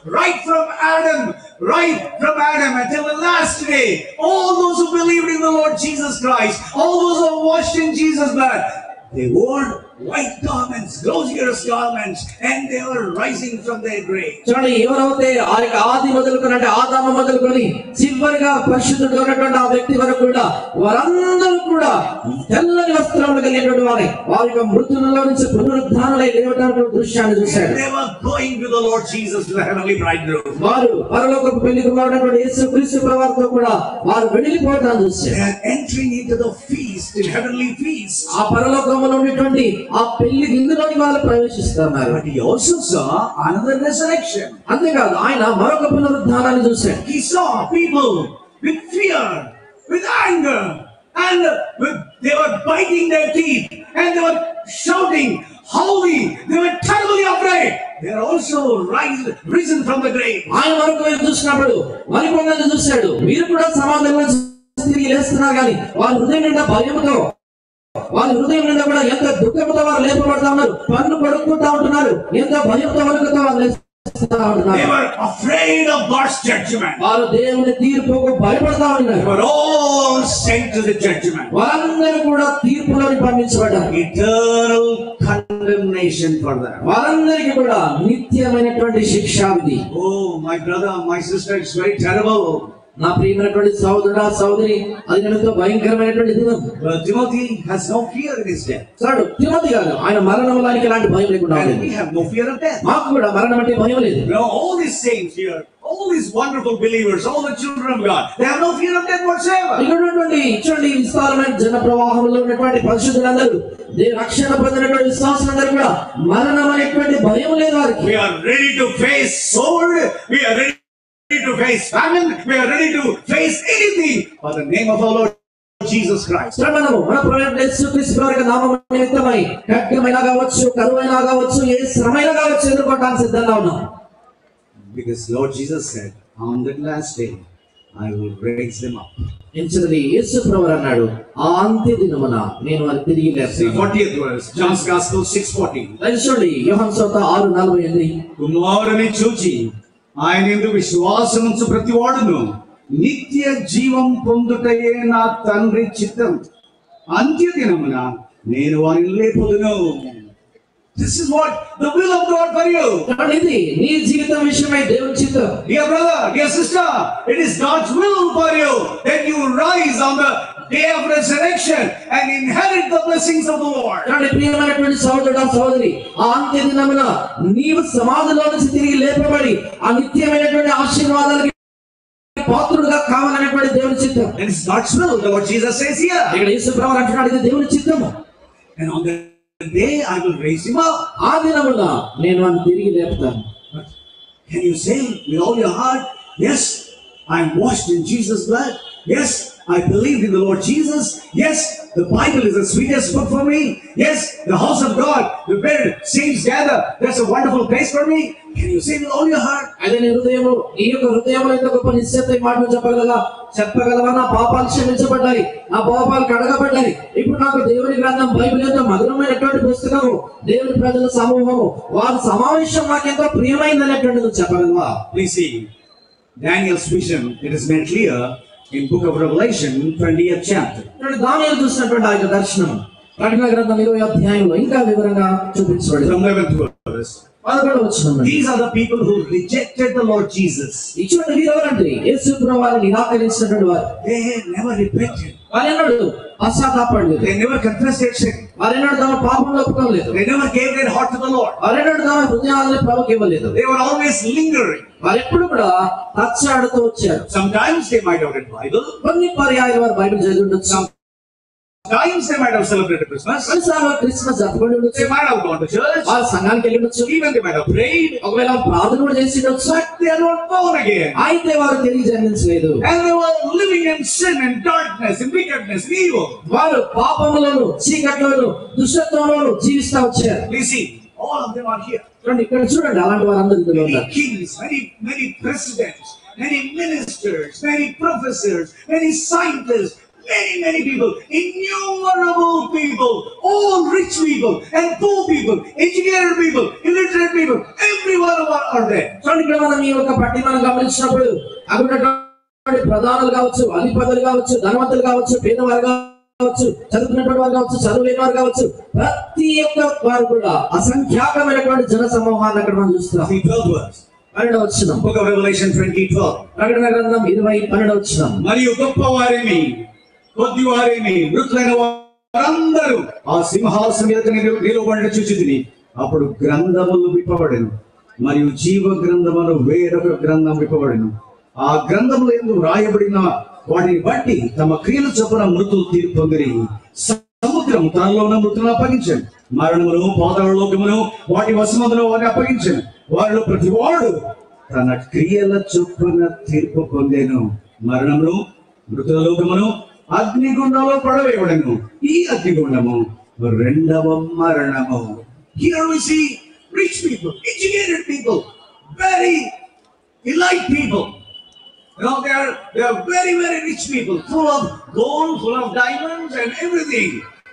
right from Adam, right from Adam until the last day. All those who believed in the Lord Jesus Christ, all those who are washed in Jesus' blood, they wore white garments, glorious garments, and they were rising from their grave. చూడండి ఎవరైతే ఆ యొక్క ఆది మొదలుకొని అంటే ఆదామ మొదలుకొని చివరిగా పరిశుద్ధుడు ఉన్నటువంటి ఆ వ్యక్తి వరకు కూడా వారందరూ కూడా తెల్లని వస్త్రములు కలిగినటువంటి వారి వారి యొక్క మృతులలో నుంచి పునరుద్ధానులై లేవటువంటి దృశ్యాన్ని చూశాడు They were going to the Lord Jesus to the heavenly bridegroom. వారు పరలోకపు పెళ్లి కుమారుడైనటువంటి యేసు క్రీస్తు ప్రవారితో కూడా వారు వెళ్ళిపోవటాన్ని They చూశారు are entering into the feast, the heavenly feast. ఆ పరలోకంలో ఉన్నటువంటి ఆ పెళ్లి విందులోని వాళ్ళు ప్రవేశిస్తున్నారు But he also saw another resurrection. అంతేకాదు ఆయన మరొక పునరుద్ధానాన్ని చూశాడు He saw people with fear, with anger, and with, they were biting their teeth and they were shouting, howling. They were terribly afraid. They are also rise, risen from the grave. ఆయన మరొక వైపు చూసినప్పుడు మరికొందరిని చూశాడు వీరు కూడా సమాధానం నుంచి తిరిగి లేస్తున్నారు కానీ వారి హృదయం నిండా భయంతో వారి హృదయం నిండా కూడా ఎంత దుఃఖంతో వారు లేపబడతా ఉన్నారు పన్ను పడుకుంటా ఉంటున్నారు ఎంత భయంతో వణుకుతో వారు లేస్తూ They ఉంటున్నారు were afraid of God's judgment. వారు దేవుని తీర్పుకు భయపడతా They ఉన్నారు were all sent to the judgment. వారందరూ కూడా తీర్పులోని పంపించబడ్డారు Eternal condemnation for them. వారందరికీ కూడా నిత్యమైనటువంటి శిక్ష విధి Oh, my brother, my sister, it's very terrible. నా ప్రియమైనటువంటి సహోదరుడా సహోదరి అది ఎంతో భయంకరమైనటువంటి దినం But Timothy has no fear in his death. చూడు తిమోతి గారు ఆయన మరణంలో ఆయనకి ఎలాంటి భయం లేకుండా And ఉంది we have no fear of death. మాకు కూడా మరణం అంటే భయం లేదు You know, all these saints here, all these wonderful believers, all the children of God, they have no fear of death whatsoever. ఇక్కడ ఉన్నటువంటి చూడండి ఈ విస్తారమైన జన ప్రవాహంలో ఉన్నటువంటి పరిశుద్ధులందరూ దేని రక్షణ పొందినటువంటి విశ్వాసులందరూ కూడా మరణం అనేటువంటి భయం లేదు వారికి We are ready to face sword. We are ready to face famine. We are ready to face anything for the name of our Lord Jesus Christ. శ్రమణము మన ప్రభువైన యేసుక్రీస్తు వారి యొక్క నామం నిమిత్తమై ఖడ్గమైనా కావచ్చు కరువైనా కావచ్చు ఏ శ్రమైనా కావచ్చు ఎదుర్కోవడానికి సిద్ధంగా ఉన్నాం Because Lord Jesus said, on that last day, I will raise them up. ఎంచది యేసు ప్రభు అన్నాడు ఆ అంత్య దినమున నేను వారి తిరిగి See, లేస్తాను 40th verse, John's Gospel 6:40. చూడండి యోహన్ సోత ఆరు నలభై ఎనిమిది కుమారుని చూచి ఆయన ఎందు విశ్వాసముంచు ప్రతి వాడును నిత్య జీవం పొందుటయే నా తండ్రి చిత్తం అంత్య దినమున నేను వారిని లేపుదును this is what the will of God for you చూడండి, ఇది నీ జీవితం విషయమై దేవుని చిత్తం dear brother dear sister it is God's will for you that you rise on the day of resurrection and inherit the blessings of the Lord చూడండి, ప్రియమైనటువంటి సహోదరుడు సహోదరి ఆ అంత్య దినమున నీవు సమాధిలో నుంచి తిరిగి లేపబడి ఆ నిత్యమైనటువంటి ఆశీర్వాదాలకి పాత్రుడుగా కావాలనేటువంటి దేవుని చిత్తం that is God's will the what Jesus says here ఇక్కడ యేసు ప్రభు అంటున్నాడు ఇది దేవుని చిత్తము and on the day I will rise him up ఆ దినమున నేను వాడిని తిరిగి లేపుతాను Can you say with all your heart, Yes, I'm washed in Jesus' blood. Yes, I believe in the Lord Jesus. Yes, the Bible is the sweetest book for me. Yes, the house of God, the where saints gather, that's a wonderful place for me. Can you say with all your heart? అదే నీ హృదయము ఈ యొక్క హృదయంలో ఎంత గొప్ప నిశ్చయత ఈ మాటలు చెప్పగలగా చెప్పగలవా నా పాపాలు క్షమించబడ్డాయి నా పాపాలు కడగబడ్డాయి ఇప్పుడు నాకు దేవుని గ్రంథం బైబిల్ ఎంతో మధురమైనటువంటి పుస్తకము దేవుని ప్రజల సమూహము వారి సమావేశం నాకెంతో ప్రియమైంది అనేటువంటి నువ్వు చెప్పగలవా Please see, Daniel's vision, it is made clear in book of Revelation, 20th chapter. చూడండి దానియేలు చూసినటువంటి ఆ యొక్క దర్శనం ప్రకటన గ్రంథం ఇరవై అధ్యాయంలో ఇంకా వివరంగా చూపించబడింది From 11th verse. పదకొండు వచ్చిన These are the people who rejected the Lord Jesus. ఇటువంటి వీరు ఎవరంటే యేసు ప్రభు వారిని నిరాకరించినటువంటి వారు They never repented. వారెన్నడు పశ్చాత్తాపడలేదు They never confessed their sin. వారెన్నడు తమ పాపంలో ఒప్పుకోలేదు They never gave their heart to the Lord. వారెన్నడు తమ హృదయాలని ప్రభుకి ఇవ్వలేదు They were always lingering. వారెప్పుడు కూడా తచ్చాడుతూ వచ్చారు Sometimes they might have read Bible. కొన్ని పర్యాయాలు వారు బైబిల్ చదివి ఉండొచ్చు Sometimes they might have celebrated Christmas. కొన్నిసార్లు వారు క్రిస్మస్ జరుపుకొని ఉండొచ్చు They might have gone to church. వారు సంఘానికి వెళ్ళి ఉండొచ్చు Even they might have prayed. ఒకవేళ ప్రార్థన కూడా చేసి ఉండొచ్చు But they are not born again. అయితే వారు తిరిగి జన్మించలేదు And they were living in sin and darkness and wickedness and evil. వారు పాపములను చీకట్లను దుష్టత్వంలోను జీవిస్తా వచ్చారు Please see, all of them are here. చూడండి ఇక్కడ చూడండి అలాంటి వారందరూ ఇందులో Many ఉన్నారు kings, many, many presidents, many ministers, many professors, many scientists, many, many people, innumerable people, all rich people and poor people, educated people, illiterate people, Everyone are are there. చూడండి ఇక్కడ మనం ఈ యొక్క పట్టి మనం గమనించినప్పుడు అక్కడ ఉన్నటువంటి ప్రధానులు కావచ్చు అధిపతులు కావచ్చు ధనవంతులు కావచ్చు పేదవారు కావచ్చు చదువుకున్నటువంటి వారు కావచ్చు చదువులేని వారు కావచ్చు ప్రతి ఒక్క వారు కూడా అసంఖ్యాకమైనటువంటి జన సమూహాన్ని అక్కడ మనం చూస్తున్నాం See 12 verse. పన్నెండు వచ్చినాం Book of Revelation 20, 12. ప్రకటన గ్రంథం ఇరవై పన్నెండు వచ్చినాం మరియు గొప్ప వారిని కొద్ది వారిని మృతులైన వారందరూ ఆ సింహాసనం మీద నిలబడిన చూచితిని అప్పుడు గ్రంథములు విప్పబడెను మరియు జీవ గ్రంథములు వేరొక గ్రంథం విప్పబడెను ఆ గ్రంథములు ఎందుకు రాయబడిన వాటిని బట్టి తమ క్రియలు చొప్పున మృతులు తీర్పు పొందిరి సముద్రం తనలో ఉన్న మృతులను అప్పగించాను మరణమును పాతాళ లోకమును వాటి వశమమును వారిని అప్పగించాను వారిలో ప్రతివాడు తన క్రియల చొప్పున తీర్పు పొందెను మరణమును మృతుల లోకమును అగ్నిగుండంలో పడవేయబడెను ఈ అగ్నిగుండము రెండవ మరణము here we see rich people educated people very elite people you know they are they are very very rich people full of gold full of diamonds and everything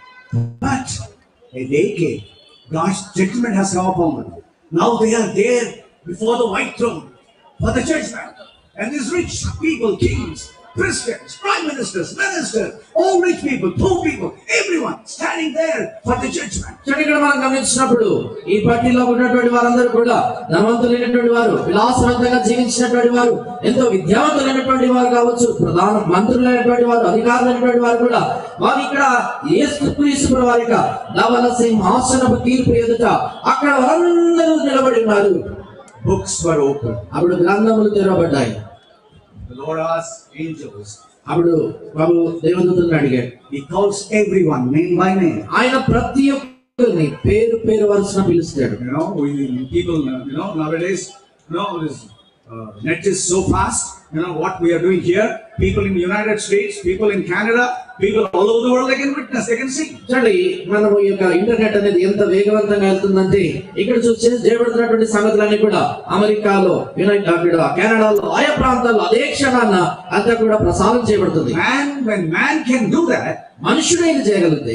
but a day came God's judgment has come upon them now they are there before the white throne for the judgment and these rich people kings Christians, prime ministers, ministers, all rich people, poor people, everyone standing there for the judgment. చూడండి ఇక్కడ మనం గమనించినప్పుడు ఈ పట్టిలో ఉన్నటువంటి వారందరూ కూడా ధనవంతులైనటువంటి వారు విలాసవంతంగా జీవించినటువంటి వారు ఎంతో విద్యావంతులైనటువంటి వారు కావచ్చు ప్రధాన మంత్రులైనటువంటి వారు అధికారులైనటువంటి వారు కూడా వారు ఇక్కడ యేసుక్రీస్తు వారి యొక్క నవల సింహాసనపు తీర్పు ఎదుట అక్కడ వారందరూ నిలబడి ఉన్నారు Books were opened. అప్పుడు గ్రంథములు తెరవబడ్డాయి The Lord asked angels. అప్పుడు బాబు దేవదూతలను అడిగాడు He calls everyone name by name. ఆయన ప్రతి ఒక్కరిని పేరు పేరు వరుసన పిలుస్తాడు You know, we people, you know, nowadays, you know, this uh, net is so fast. You know what we are doing here. People in the United States, people in Canada, people all over the world, they can witness, they can see. చూడండి మనము ఈ యొక్క ఇంటర్నెట్ అనేది ఎంత వేగవంతంగా వెళ్తుందంటే ఇక్కడ చూసి చేయబడుతున్నటువంటి సంగతులన్నీ కూడా అమెరికాలో యునైటెడ్ అక్కడ కెనడాలో ఆయా ప్రాంతాల్లో అదే క్షణాన అంతా కూడా ప్రసారం చేయబడుతుంది Man, when man can do that, మనుషుడు ఇది చేయగలిగితే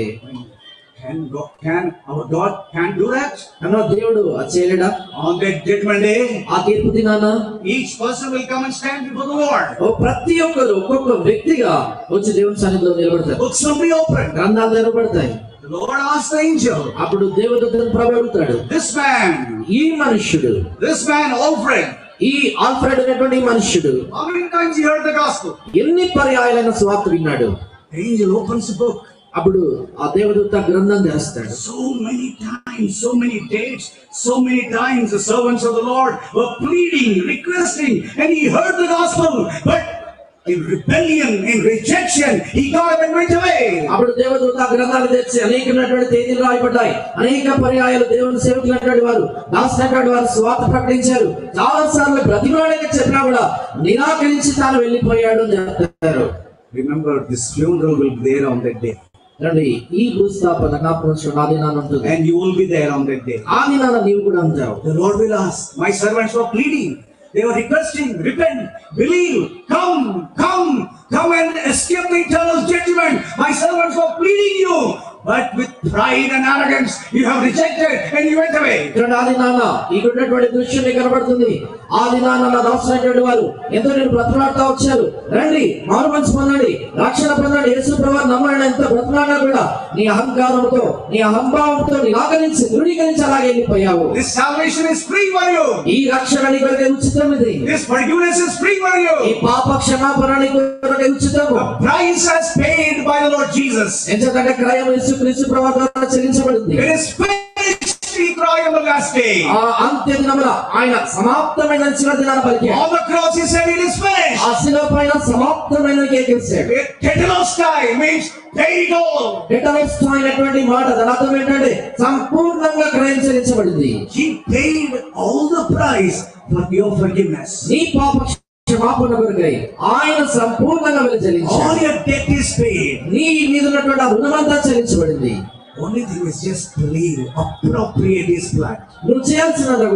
can God, can our God can do that? అన్న దేవుడు అది చేయలేడా On that judgment day, ఆ తీర్పు దినాన each person will come and stand before the Lord. ఓ ప్రతి ఒక్కరు ఒక్కొక్క వ్యక్తిగా వచ్చి దేవుని సన్నిధిలో నిలబడతారు Books will be opened. గ్రంథాలు తెరవబడతాయి The Lord asked the angel, అప్పుడు దేవుడు ప్రభావితాడు this man, ఈ మనుష్యుడు this man, Alfred, ఈ ఆల్ఫ్రెడ్ అనేటువంటి ఈ మనుష్యుడు how many times he heard the gospel? ఎన్ని పర్యాయాలైన స్వార్థ విన్నాడు The angel opens the book. అప్పుడు ఆ దేవదూత గ్రంథం తెరుస్తాడు So many times, so many dates, so many times the servants of the Lord were pleading, requesting, and he heard the gospel, but in rebellion, in rejection, he got up and went away. అప్పుడు దేవదూత ఆ గ్రంథాలు తెచ్చి అనేకమైనటువంటి తేదీలు రాయబడ్డాయి అనేక పర్యాయాలు దేవుని సేవకులైనటువంటి వారు దాసినటువంటి వారు స్వార్థ ప్రకటించారు చాలా సార్లు బ్రతిమాడగా చెప్పినా కూడా నిరాకరించి తాను వెళ్ళిపోయాడు అని చెప్తారు Remember, this funeral will be there on that day, రండి ఈ భూస్థాపన జ్ఞాపకం ఆ దినాన్ని ఉంటుంది and you will be there on that day. ఆ దినాన నీవు కూడా ఉంటావు The Lord will ask, My servants were pleading. They were requesting, repent, believe, come, come, come and escape the eternal judgment. My servants were pleading you, but with pride and arrogance you have rejected and you went away. ఇక్కడ ఆది నాన్న ఇక్కడ ఉన్నటువంటి దృశ్యం నీకు కనబడుతుంది ఆది నాన్న నా దాసులైనటువంటి వారు ఎంతో నేను బ్రతలాడుతూ వచ్చారు రండి మారు మనసు పొందండి రక్షణ పొందండి యేసు ప్రభు నమ్మండి ఎంత బ్రతలాడినా కూడా నీ అహంకారంతో నీ అహంభావంతో నిరాకరించి ధృవీకరించి అలాగే వెళ్ళిపోయావు This salvation is free for you. ఈ రక్షణ నీ కొరకే ఉచితం ఇది This forgiveness is free for ఈ you. పాప క్షమాపణ నీ కొరకే ఉచితము The price has paid by the Lord Jesus. ఎంచేతంటే క్రయం యేసు క్రీస్తు ప్రభు ద్వారా చెల్లించబడింది It is finished, we cry on the last day. ఆ అంత్య దినమున ఆయన సమాప్తమైన చివరి దినాన పలికాడు On the cross he said it is finished. ఆ శిల పైన సమాప్తమైన కేకేశాడు Tetelestai means paid it all. డెటలిస్ట్ అయినటువంటి మాట దాని అర్థం ఏంటంటే సంపూర్ణంగా క్రయం చెల్లించబడింది He paid all the price for your forgiveness. నీ పాప క్షమాపణ కొరకై ఆయన సంపూర్ణంగా వెళ్లి All చెల్లించాడు your debt is paid. నీ మీద ఉన్నటువంటి ఆ రుణమంతా చెల్లించబడింది Only thing is just believe, appropriate His blood. నువ్వు చేయాల్సినది కూడా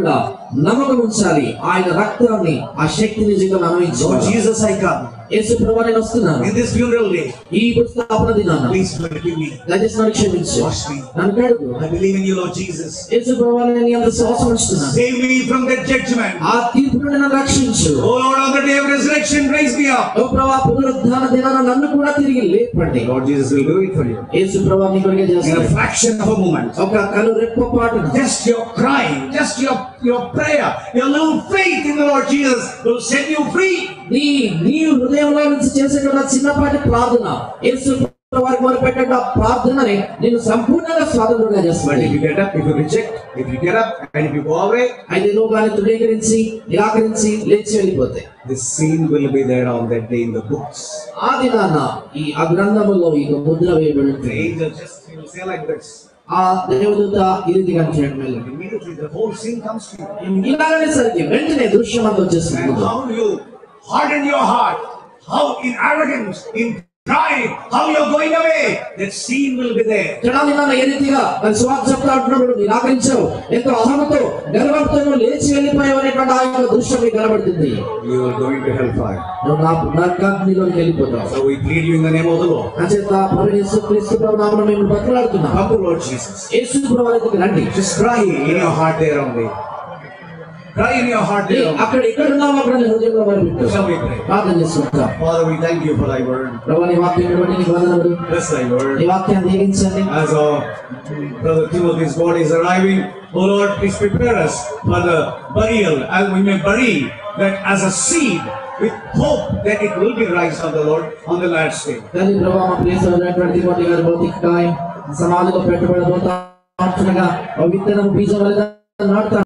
నమ్మకం ఉంచాలి ఆయన రక్తాన్ని ఆ శక్తిని జీవితంలో So, అనుభవించాలి Jesus, I come. యేసు ప్రభు నేను వస్తున్నాను In this funeral day, ఈ పుస్తకాపన దినాన please forgive me. దయచేసి నన్ను క్షమించు Wash me. నన్ను కడుగు I believe in you, Lord Jesus. యేసు ప్రభు నేను నీ అంత శ్వాసం ఉంచుతున్నాను Save me from that judgment. ఆ తీర్పు నుండి నన్ను రక్షించు Oh Lord, on the day of resurrection, raise me up. ఓ ప్రభా పునరుద్ధాన దినాన నన్ను కూడా తిరిగి లేపండి Lord Jesus will do it for you. యేసు ప్రభు నీ కొరికే In a చేస్తాను fraction of a moment. ఒక కను రెప్ప పాటున Just your crying, just your, your prayer, your little faith in the Lord Jesus will set you free. నీ నీ హృదయంలో నుంచి చేసేటువంటి ఆ చిన్నపాటి ప్రార్థన యేసు ప్రభు వారికి మొదలుపెట్టే ఆ ప్రార్థనని నేను సంపూర్ణంగా స్వాతంత్రంగా But చేస్తాను if you get up, if you reject, if you get up and if you go away, అయితే నువ్వు కానీ తృణీకరించి నిరాకరించి లేచి వెళ్ళిపోతే this scene will be there on that day in the books. ఆ దినాన ఈ ఆ గ్రంథములో ఈ ముద్ర వేయబడి The ఉంటుంది angel just he will say like this. ఆ దేవదూత ఈ రీతిగా చేయడం వెళ్ళి Immediately the whole scene comes to you. ఇలాగనే సరికి వెంటనే దృశ్యం అంతా And వచ్చేస్తుంది how you harden your heart, how in arrogance, in pride, how you're going away, that scene will be there. జనాలు నిన్న ఏ రీతిగా మరి స్వార్థ చెప్తా ఉంటున్నప్పుడు నిరాకరించావు ఎంతో అహమతో గర్వంతో నువ్వు లేచి వెళ్ళిపోయావు అనేటువంటి ఆ యొక్క దృశ్యం మీకు కనబడుతుంది You are going to hellfire. నువ్వు నా నరకాగ్నిలోకి వెళ్ళిపోతావు So we plead you in the name of the Lord. అంచేత ప్రభు యేసు క్రీస్తు ప్రభు నామమున మేము బతులాడుతున్నాం Come to Lord Jesus. యేసు ప్రభు వారి దగ్గరికి రండి Just cry in your heart there only. Cry in your heart A, there only. అక్కడ ఎక్కడ ఉన్నావు అక్కడ నీ హృదయంలో మరి పెట్టు Shall we pray? ప్రార్థన చేసుకుంటాం Father, we thank you for thy word. ప్రభు నీ వాక్యం బట్టి నీకు వందనములు Bless thy word. నీ వాక్యాన్ని దీవించండి As our brother Timothy's body is arriving, oh Lord, please prepare us for the burial, as we may bury that as a seed with hope that it will be raised on the Lord on the last day. తల్లి ప్రభావ మా ప్రియ సోదరుడైనటువంటి మోదీ గారి భౌతిక కాయం సమాధిలో పెట్టబడబోతా ఉంటుండగా ఆ విత్తనం బీజం వల్ల నాటుతా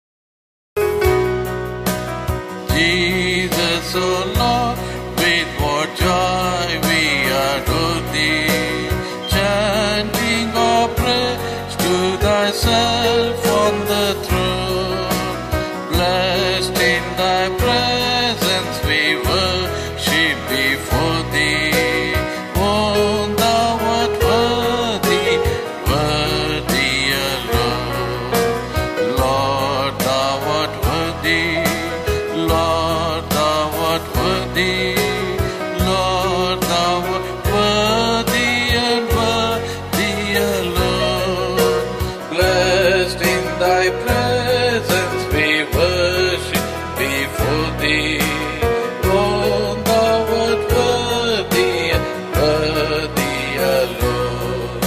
Jesus, oh Lord, with what joy we adore thee, chanting our praise to thyself on the throne. Blessed in thy presence we worship before thee. Oh, thou art worthy, worthy alone. Lord, thou art worthy. Lord, thou art worthy. Lord, thou art worthy and worthy alone. Blessed in thy presence we worship before thee. Oh, thou art worthy and worthy alone.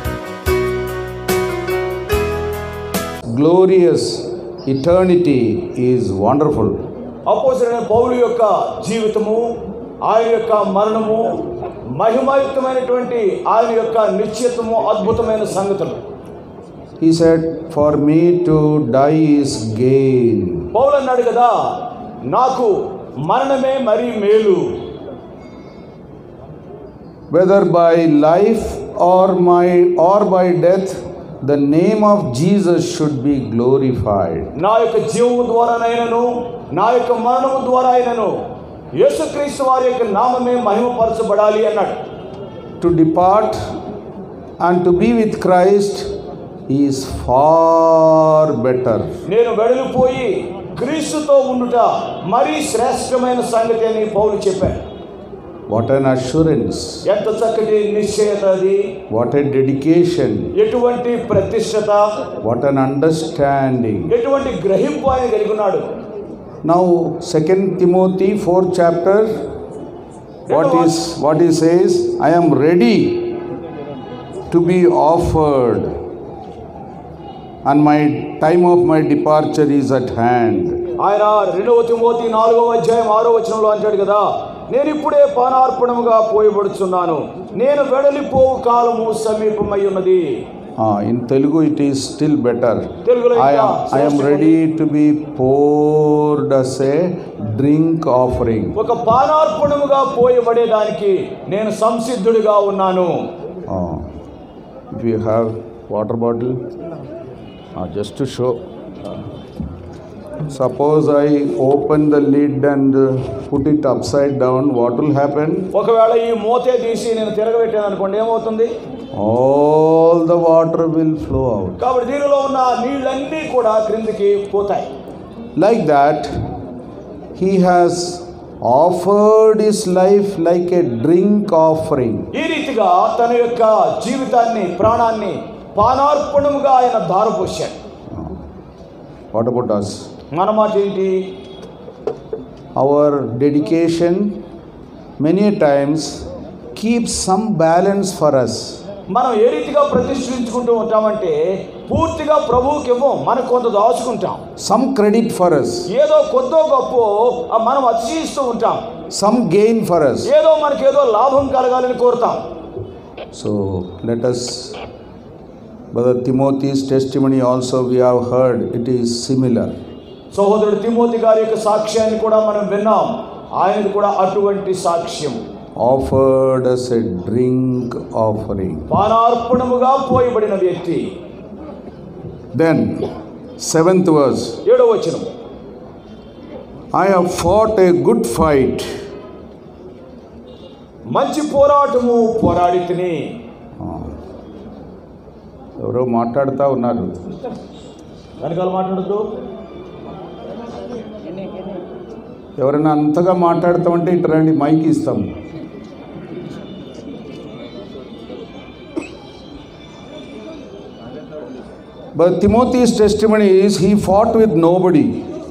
glorious eternity is wonderful. అపోసరైన పౌలు యొక్క జీవితము ఆయన యొక్క మరణము మహిమాయుక్తమైనటువంటి ఆయన యొక్క నిశ్చితము అద్భుతమైన సంగతులు He said, For me to die is gain. పౌలు అన్నాడు కదా నాకు మరణమే మరీ మేలు Whether by life or my or by death, the name of Jesus should be glorified. నా యొక్క జీవము ద్వారానైనను నా యొక్క మరణము ద్వారా అయినను యేసుక్రీస్తు వారి యొక్క నామమే మహిమపరచబడాలి అన్నాడు To depart and to be with Christ is far better. నేను వెడలిపోయి క్రీస్తుతో ఉండుట మరీ శ్రేష్టమైన సంగతి అని పౌలు చెప్పాడు What an assurance, ఎంత చక్కటి నిశ్చయత అది what a dedication, ఎటువంటి ప్రతిష్టత what an understanding. ఎటువంటి గ్రహింపు ఆయన కలిగి ఉన్నాడు Now, Second Timothy, fourth chapter, what is what he says? I am ready to be offered, and my time of my departure is at hand. ఆయన రెండవ తిమోతి నాలుగవ అధ్యాయం ఆరో వచనంలో అంటాడు కదా నేను ఇప్పుడే పానార్పణముగా పోయబడుచున్నాను నేను వెడలిపోవు కాలము సమీపమై ఉన్నది Ah, in Telugu, it is still better. తెలుగులో I ఇంకా am, I am ready to be poured as a drink offering. ఒక పానార్పణముగా పోయబడేదానికి నేను సంసిద్ధుడిగా ఉన్నాను Ah, if you have water bottle, ah, just to show. Suppose I open the lid and uh, put it upside down, what will happen? ఒకవేళ ఈ మూతే తీసి నేను తిరగబెట్టాను అనుకోండి ఏమవుతుంది All the water will flow out. కాబట్టి దీనిలో ఉన్న నీళ్ళన్నీ కూడా క్రిందికి పోతాయి Like that, he has offered his life like a drink offering. ఈ రీతిగా తన యొక్క జీవితాన్ని ప్రాణాన్ని పానార్పణముగా ఆయన ధారపోశాడు What about us? మన మాట ఏంటి Our dedication many a times keeps some balance for us. మనం ఏ రీతిగా ప్రతిష్ఠించుకుంటూ ఉంటామంటే పూర్తిగా ప్రభువుకి ఇవ్వం మనకు కొంత దాచుకుంటాం some credit for us, ఏదో కొద్దో గొప్ప మనం అతిశయిస్తూ ఉంటాం some gain for us. ఏదో మనకి ఏదో లాభం కలగాలని కోరుతాం So let us, Brother Timothy's testimony also we have heard, it is similar. సహోదరుడు తిమోతి గారి యొక్క సాక్ష్యాన్ని కూడా మనం విన్నాం ఆయనది కూడా అటువంటి సాక్ష్యం Offered as a drink offering. పానార్పణముగా పోయబడిన వ్యక్తి Then, seventh verse ఏడో వచనం I have fought a good fight. మంచి పోరాటము పోరాడి తిని ఎవరో మాట్లాడుతూ ఉన్నారు వెనకాల మాట్లాడుతూ ఎవరైనా అంతగా మాట్లాడతామంటే ఇటు రండి మైక్ ఇస్తాం But Timothy's testimony is he fought with nobody.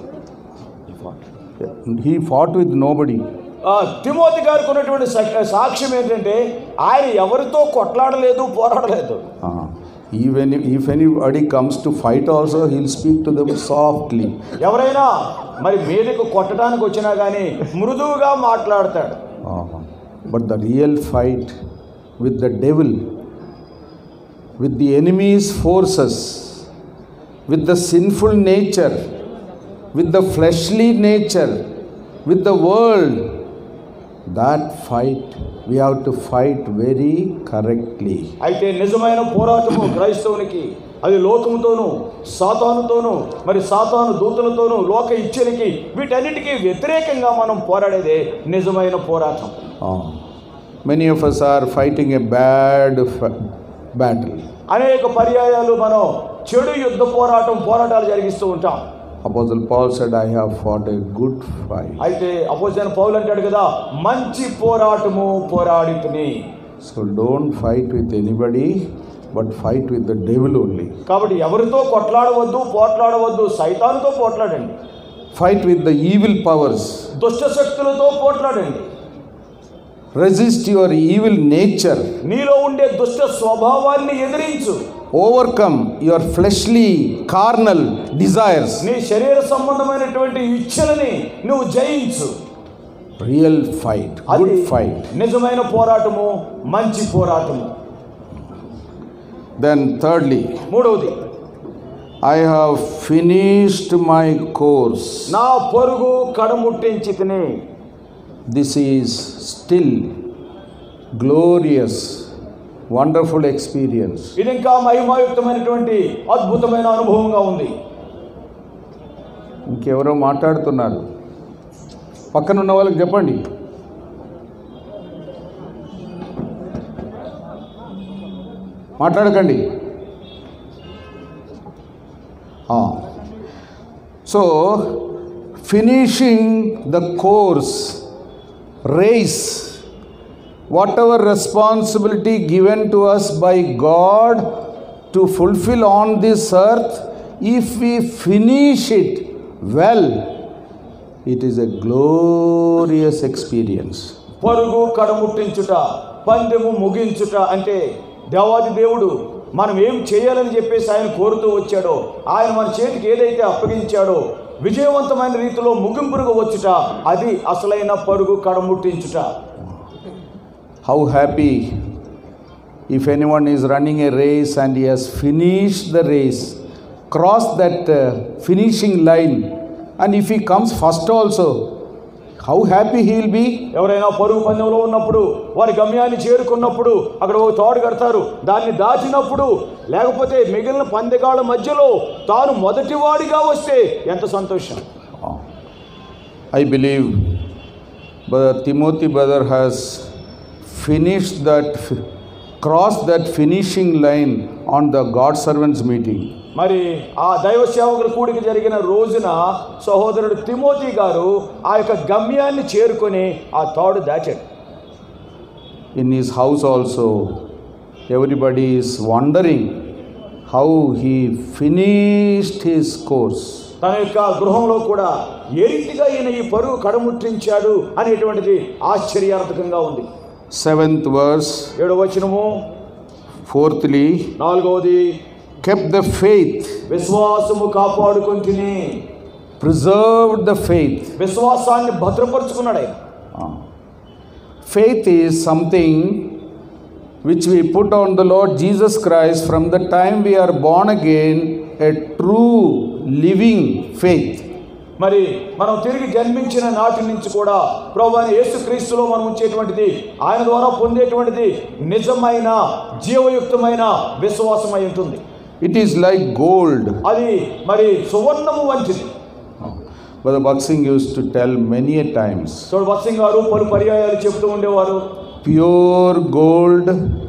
He fought with nobody. ఆ, తిమోతి గారికి ఉన్నటువంటి సా- సాక్ష్యం ఏంటంటే ఆయన ఎవరితో కొట్లాడలేదు పోరాడలేదు Ah, even if, if anybody comes to fight also, he'll speak to them softly. ఎవరైనా మరి మీదకు కొట్టడానికి వచ్చినా కానీ మృదువుగా మాట్లాడతాడు Ah, but the real fight with the devil, with the enemy's forces, with the sinful nature, with the fleshly nature, with the world, that fight we have to fight very correctly. అయితే నిజమైన పోరాటము క్రైస్తవునికి అది లోకముతోనూ సాతానుతోనూ మరి సాతాను దూతలతోనూ లోక ఇచ్చరికి వీటన్నిటికీ వ్యతిరేకంగా మనం పోరాడేదే నిజమైన పోరాటం Ah, many of us are fighting a bad f- battle. అనేక పర్యాయాలు మనం చెడు యుద్ధ పోరాటం పోరాటాలు జరిగిస్తూ ఉంటాం Apostle Paul said, I have fought a good fight. అయితే అపోజిన్ పౌలు అంటాడు కదా మంచి పోరాటము పోరాడితుని So don't fight with anybody, but fight with the devil only. కాబట్టి ఎవరితో కొట్లాడవద్దు పోట్లాడవద్దు సైతానుతో పోట్లాడండి Fight with the evil powers. దుష్ట శక్తులతో పోట్లాడండి Resist your evil nature. నీలో ఉండే దుష్ట స్వభావాన్ని ఎదిరించు Overcome your fleshly, carnal desires. నీ శరీర సంబంధమైనటువంటి ఇచ్చలని నువ్వు జయించు Real fight, good fight. నిజమైన పోరాటము మంచి పోరాటము Then, thirdly, మూడవది I have finished my course. నా పొరుగు కడముట్టించి తిని This is still glorious, wonderful experience. ఇది ఇంకా మహిమాయుక్తమైనటువంటి అద్భుతమైన అనుభవంగా ఉంది ఇంకెవరో మాట్లాడుతున్నారు పక్కన ఉన్న వాళ్ళకి చెప్పండి మాట్లాడకండి so finishing the course race whatever responsibility given to us by God to fulfil on this earth if we finish it well it is a glorious experience పరుగు కడముట్టించుట పందెము ముగించుట అంటే దేవాది దేవుడు మనం ఏం చేయాలని చెప్పేసి ఆయన కోరుతూ వచ్చాడో ఆయన మన చేతికి ఏదైతే అప్పగించాడో విజయవంతమైన రీతిలో ముగింపురుగా వచ్చుట అది అసలైన పరుగు కడముట్టించుట How happy if anyone is running a race and he has finished the race, crossed that uh, finishing line, and if he comes first also, how happy he will be. ఎవరైనా పరుగు పందెంలో ఉన్నప్పుడు వారి గమ్యాన్ని చేరుకున్నప్పుడు అక్కడ ఒక తోడు కడతారు దాన్ని దాచినప్పుడు లేకపోతే మిగిలిన పందెగాళ్ళ మధ్యలో తాను మొదటివాడిగా వస్తే ఎంత సంతోషం I believe Brother Timothy brother has finished that, crossed that finishing line on the God servants meeting. మరి ఆ దైవ సేవకుల కూడిక జరిగిన రోజున సహోదరుడు తిమోతి గారు ఆ యొక్క గమ్యాన్ని చేరుకొని ఆ తాడు దాచాడు In his house also, everybody is wondering how he finished his course. తన యొక్క గృహంలో కూడా ఏ రీతిగా ఈయన ఈ పరువు కడముట్టించాడు అనేటువంటిది ఆశ్చర్యార్థకంగా ఉంది Seventh verse, ఏడవ వచనము fourthly, నాలుగవది kept the faith, విశ్వాసము కాపాడుకుంటుని preserved the faith. విశ్వాసాన్ని భద్రపరుచుకున్నాడు ఆయన Ah. Faith is something which we put on the Lord Jesus Christ from the time we are born again, a true living faith. మరి మనం తిరిగి జన్మించిన నాటి నుంచి కూడా ప్రభు అయిన యేసుక్రీస్తులో మనం ఉంచేటువంటిది ఆయన ద్వారా పొందేటువంటిది నిజమైన జీవయుక్తమైన విశ్వాసమై ఉంటుంది It is like gold. అది మరి సువర్ణము వంటిది Brother Baksing used to tell many a times చూడు వత్సింగ్ గారు పలు పర్యాయాలు చెబుతూ ఉండేవారు pure gold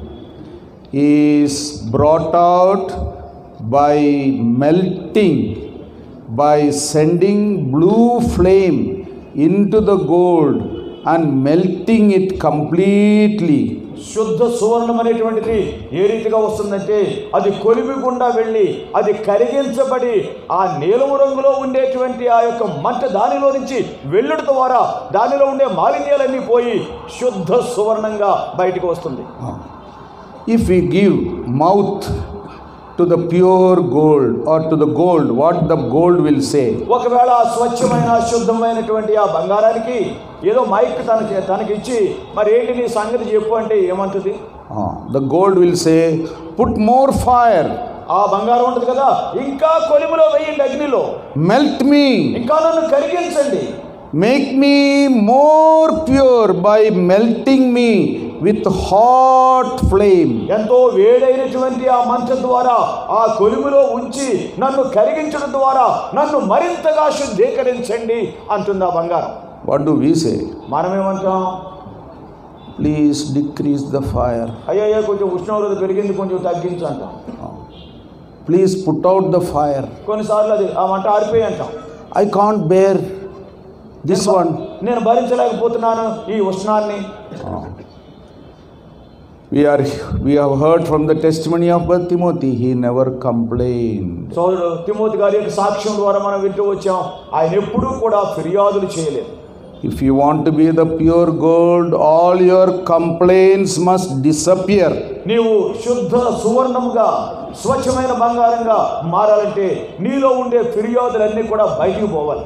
is brought out by melting, by sending blue flame into the gold and melting it completely. శుద్ధ సువర్ణం అనేటువంటిది ఏ రీతిగా వస్తుందంటే అది కొలిమి గుండా వెళ్ళి అది కరిగించబడి ఆ నీలము రంగులో ఉండేటువంటి ఆ యొక్క మంట దానిలో నుంచి వెళ్ళుట ద్వారా దానిలో ఉండే మాలిన్యాలన్నీ పోయి శుద్ధ సువర్ణంగా బయటకు వస్తుంది If we give mouth to the pure gold or to the gold, what the gold will say? ఒకవేళ ఆ స్వచ్ఛమైన శుద్ధమైనటువంటి ఆ బంగారానికి ఏదో మైక్ తనకి తనకి ఇచ్చి మరి ఏంటి నీ సంగతి చెప్పు అంటే ఏమంటుంది Ah, the gold will say, Put more fire, ఆ బంగారం ఉంటుంది కదా ఇంకా కొలిమిలో వెయ్యండి అగ్నిలో melt me, ఇంకా నన్ను కరిగించండి make me more pure by melting me with hot flame. ఎంతో వేడైనటువంటి ఆ మంచం ద్వారా ఆ కొలుములో ఉంచి నన్ను కరిగించడం ద్వారా నన్ను మరింతగా శుద్ధీకరించండి అంటుంది ఆ బంగారం What do we say? మనమేమంటాం Please decrease the fire. అయ్యయ్యో కొంచెం ఉష్ణోగ్రత పెరిగింది కొంచెం తగ్గించు అంటాం Please put out the fire. కొన్నిసార్లు అది ఆ మంట ఆరిపోయి అంటాం I can't bear this one. నేను భరించలేకపోతున్నాను ఈ ఉష్ణాన్ని We are we have heard from the testimony of Brother Timothy, he never complained. సోదరుడు తిమోతి గారి యొక్క సాక్ష్యం ద్వారా మనం వింటూ వచ్చాం ఆయన ఎప్పుడూ కూడా ఫిర్యాదులు చేయలేదు If you want to be the pure gold, all your complaints must disappear. నీవు శుద్ధ సువర్ణముగా స్వచ్ఛమైన బంగారంగా మారాలంటే నీలో ఉండే ఫిర్యాదులన్నీ కూడా బయటికి పోవాలి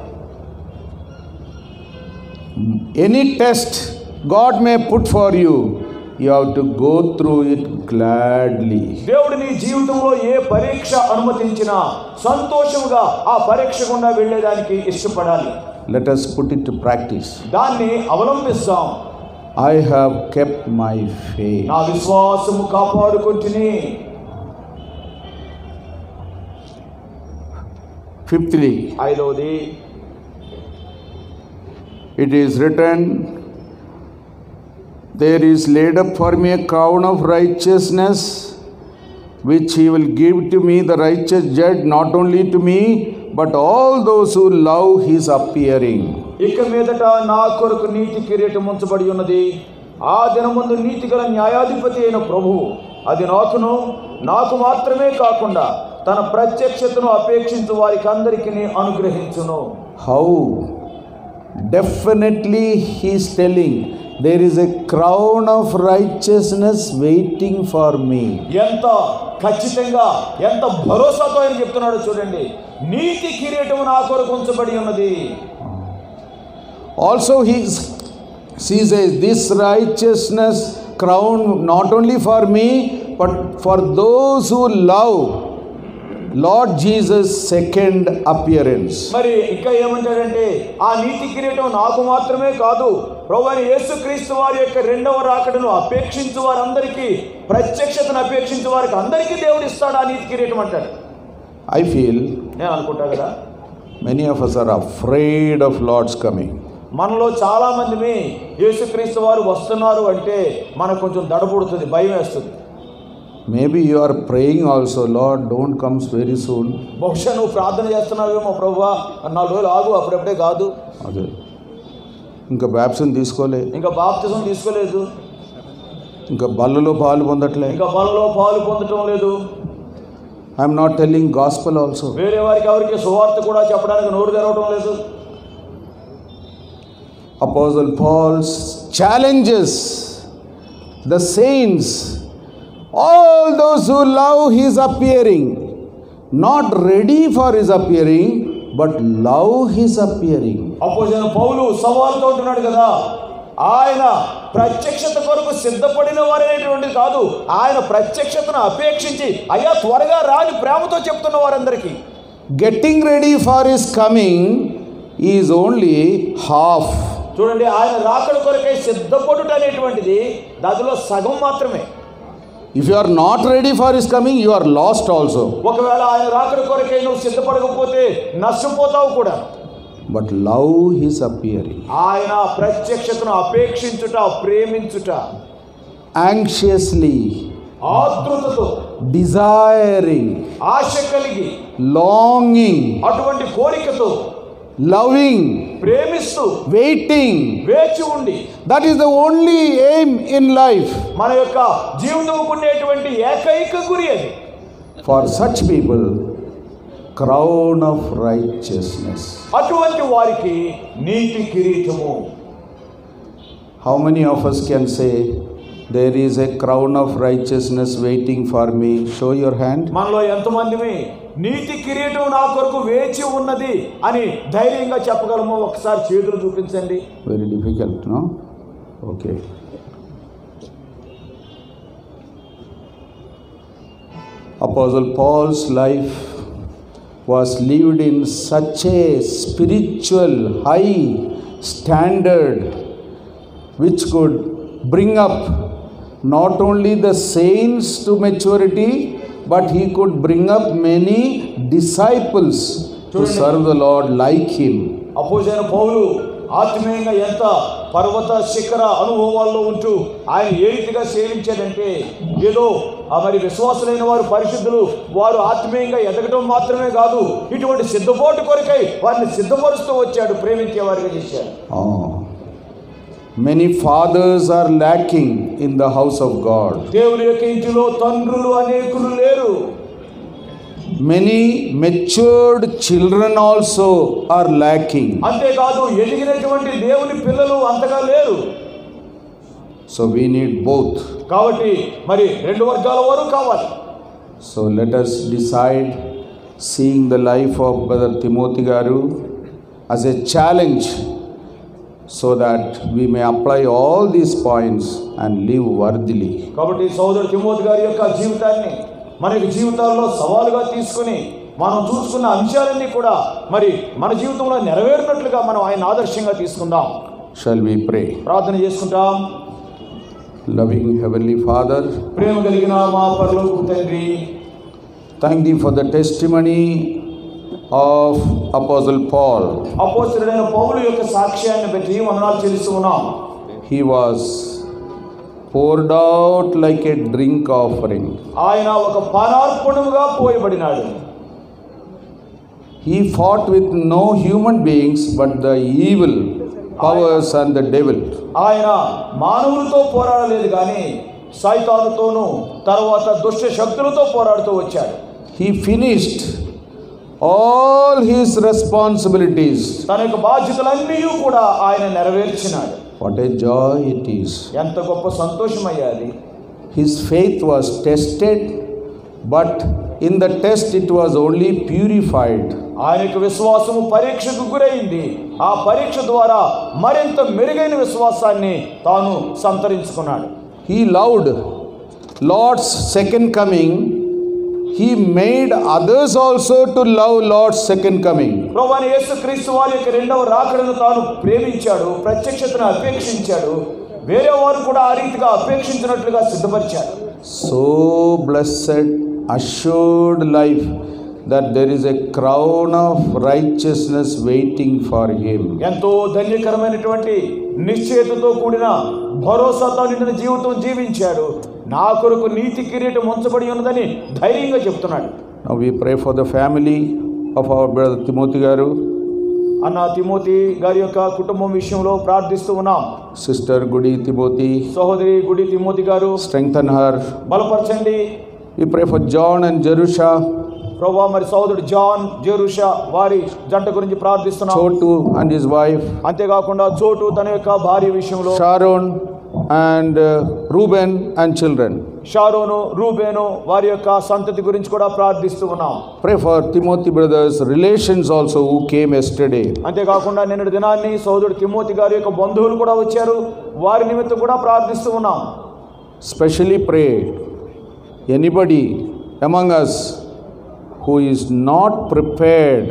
Any test God may put for you, you have to go through it gladly. దేవుడు నీ జీవితంలో ఏ పరీక్ష అనుమతించినా సంతోషముగా ఆ పరీక్ష గుండా వెళ్ళేదానికి ఇష్టపడాలి Let us put it to practice. దాన్ని అవలంబిస్తాం I have kept my faith. నా విశ్వాసము కాపాడుకుంటుని Fifthly, ఐదవది it is written, There is laid up for me a crown of righteousness, which he will give to me, the righteous judge, not only to me, but all those who love his appearing. ఇక మీదట నా కొరకు నీతి కిరీటం ఉంచబడి ఉన్నది ఆ దినముందు నీతి గల న్యాయాధిపతి అయిన ప్రభువు అది నాకును నాకు మాత్రమే కాకుండా తన ప్రత్యక్షతను అపేక్షించు వారికి అందరికీ అనుగ్రహించును How? Definitely, he is telling, There is a crown of righteousness waiting for me. ఎంత ఖచ్చితంగా ఎంత భరోసాతో ఆయన చెప్తున్నాడో చూడండి నీతి కిరీటం నా కొరకు ఉంచబడి ఉన్నది Also, he, he says, This righteousness crown not only for me, but for those who love Lord Jesus' second appearance. మరి ఇంకా ఏమంటాడంటే ఆ నీతి కిరీటం నాకు మాత్రమే కాదు ప్రభువైన యేసుక్రీస్తు వారి యొక్క రెండవ రాకడను అపేక్షించు వారందరికీ ప్రత్యక్షతను అపేక్షించు వారికి అందరికీ దేవుడు ఇస్తాడు ఆ నీతి కిరీటం అంటాడు I feel నేను అనుకుంటా కదా many of us are afraid of Lord's coming. మనలో చాలా మందిమి యేసుక్రీస్తు వారు వస్తున్నారు అంటే మనకు కొంచెం దడపుడుతుంది భయం వేస్తుంది Maybe you are praying also, Lord, don't come very soon. బహుశా నువ్వు ప్రార్థన చేస్తున్నావేమో ప్రభువా నాలుగు రోజులు ఆగు అప్పుడప్పుడే కాదు అదే ఇంకా బ్యాప్సిన్ తీసుకోలే ఇంకా బాప్తిజం తీసుకోలేదు ఇంకా బల్లలో పాలు పొందట్లే ఇంకా బలలో పాలు పొందటం లేదు I'm not telling gospel also వేరే వారికి ఎవరికి సువార్త కూడా చెప్పడానికి నోరు తెరవటం లేదు Apostle Paul challenges the saints, all those who love his appearing, not ready for his appearing, but love his appearing. అపోజిన పౌలు సవాల్తో ఉంటున్నాడు కదా ఆయన ప్రత్యక్షత కొరకు సిద్ధపడిన వారైనటువంటిది కాదు ఆయన ప్రత్యక్షతను అపేక్షించి అయ్యా త్వరగా రాని ప్రేమతో చెప్తున్న వారందరికీ Getting ready for his coming is only half. చూడండి ఆయన రాకడ కొరకై సిద్ధపడుట అనేటువంటిది దానిలో సగం మాత్రమే If you are not ready for his coming, you are lost also. ఒకవేళ ఆయన రాకడ కొరకై నువ్వు సిద్ధపడకపోతే నష్టపోతావు కూడా But love his appearing. ఆయన ప్రత్యక్షతను అపేక్షించుట ప్రేమించుట Anxiously, ఆతృతతో desiring, ఆశ కలిగి longing, అటువంటి కోరికతో loving, ప్రేమిస్తూ waiting. వేచి ఉండి That is the only aim in life. మన యొక్క జీవితంకు ఉండేటువంటి ఏకైక గురి అది For such people, crown of righteousness. అటువంటి వారికి నీతి కిరీటము How many of us can say, There is a crown of righteousness waiting for me? Show your hand. మనలో ఎంతమందిమి నీతి కిరీటం నా కొరకు వేచి ఉన్నది అని ధైర్యంగా చెప్పగలమో ఒకసారి చేతులు చూపించండి Very difficult, no? Okay. Apostle Paul's life was lived in such a spiritual high standard which could bring up not only the saints to maturity but he could bring up many disciples to serve the Lord like him. అపోజైన పౌలు ఆత్మీయంగా ఎంత పర్వత శిఖర అనుభవాల్లో ఉంటూ ఆయన ఏ రీతిగా సేవించాడంటే ఏదో ఆ మరి విశ్వాసులైన వారు పరిశుద్ధులు వారు ఆత్మీయంగా ఎదగటం మాత్రమే కాదు ఇటువంటి సిద్ధపాటు కొరకై వారిని సిద్ధపరుస్తూ వచ్చాడు ప్రేమించే వారిగా చేశాడు Oh. Many fathers are lacking in the house of God. దేవుని యొక్క ఇంటిలో తండ్రులు అనేకులు లేరు Many matured children also are lacking. అంతేకాదు ఎదిగినటువంటి దేవుని పిల్లలు అంతగా లేరు So we need both. కాబట్టి మరి రెండు వర్గాల వారు కావాలి So let us decide seeing the life of Brother Timothy Garu as a challenge so that we may apply all these points and live worthily. కాబట్టి సోదరుడు తిమోతి గారి యొక్క జీవితాన్ని మన యొక్క జీవితాల్లో సవాలుగా తీసుకుని మనం చూసుకున్న అంశాలన్నీ కూడా మరి మన జీవితంలో నెరవేరినట్లుగా మనం ఆయన ఆదర్శంగా తీసుకుందాం Shall we pray? ప్రార్థన చేసుకుంటాం Loving Heavenly Father, ప్రేమ కలిగిన మా పరలోకు తండ్రి thank Thee for the testimony of Apostle Paul. అపోస్తుడైన పౌలు యొక్క సాక్ష్యాన్ని బట్టి వందనాలు చెల్లిస్తూ ఉన్నాం He was poured out like a drink offering. ఆయన ఒక పానార్పణముగా పోయబడినాడు He fought with no human beings but the evil powers and the devil. ఆయన మానవులతో పోరాడలేదు కానీ సైతానుతోనూ తర్వాత దుష్ట శక్తులతో పోరాడుతూ వచ్చాడు He finished all his responsibilities. తన యొక్క బాధ్యతలన్నీ కూడా ఆయన నెరవేర్చినాడు What a joy it is. ఎంత గొప్ప సంతోషమయ్యాది His faith was tested, but in the test it was only purified. ఆయన యొక్క విశ్వాసము పరీక్షకు గురైంది ఆ పరీక్ష ద్వారా మరింత మెరుగైన విశ్వాసాన్ని తాను సంతరించుకున్నాడు He loved Lord's second coming. He made others also to love Lord's second coming. ప్రభువైన యేసుక్రీస్తు వారి యొక్క రెండవ రాకడను తాను ప్రేమించాడు ప్రత్యక్షతను అపేక్షించాడు వేరే వారు కూడా ఆ రీతిగా అపేక్షించినట్లుగా సిద్ధపరిచాడు So blessed, assured life that there is a crown of righteousness waiting for him. ఎంతో ధన్యకరమైనటువంటి నిశ్చయతతో కూడిన భరోసాతో నిండిన జీవితం జీవించాడు నా కొరకు నీతి కిరీటం ఉంచబడి ఉన్నదని ధైర్యంగా చెప్తున్నాడు Now we pray for the family of our brother Timothy Garu, అన్న తిమోతి గారి యొక్క కుటుంబం విషయంలో ప్రార్థిస్తూ ఉన్నాం sister Gudi Timothy. సహోదరి గుడి తిమోతి గారు Strengthen her. బలపరచండి We pray for John and Jerusha, ప్రభా మరి సహోదరుడు జాన్ జెరూషా వారి జంట గురించి ప్రార్థిస్తున్నాం Chotu and his wife, అంతేకాకుండా చోటు తన యొక్క భార్య విషయంలో Sharon and uh, Reuben and children. Sharon Reuben వారి యొక్క సంతతి గురించి కూడా ప్రార్థిస్తూ ఉన్నాం Pray for Timothy brothers' relations also who came yesterday. అంతేకాకుండా నిన్నటి దినాన్ని సోదరుడు తిమోతి గారి యొక్క బంధువులు కూడా వచ్చారు వారి నిమిత్తం కూడా ప్రార్థిస్తూ ఉన్నాం Specially pray anybody among us who is not prepared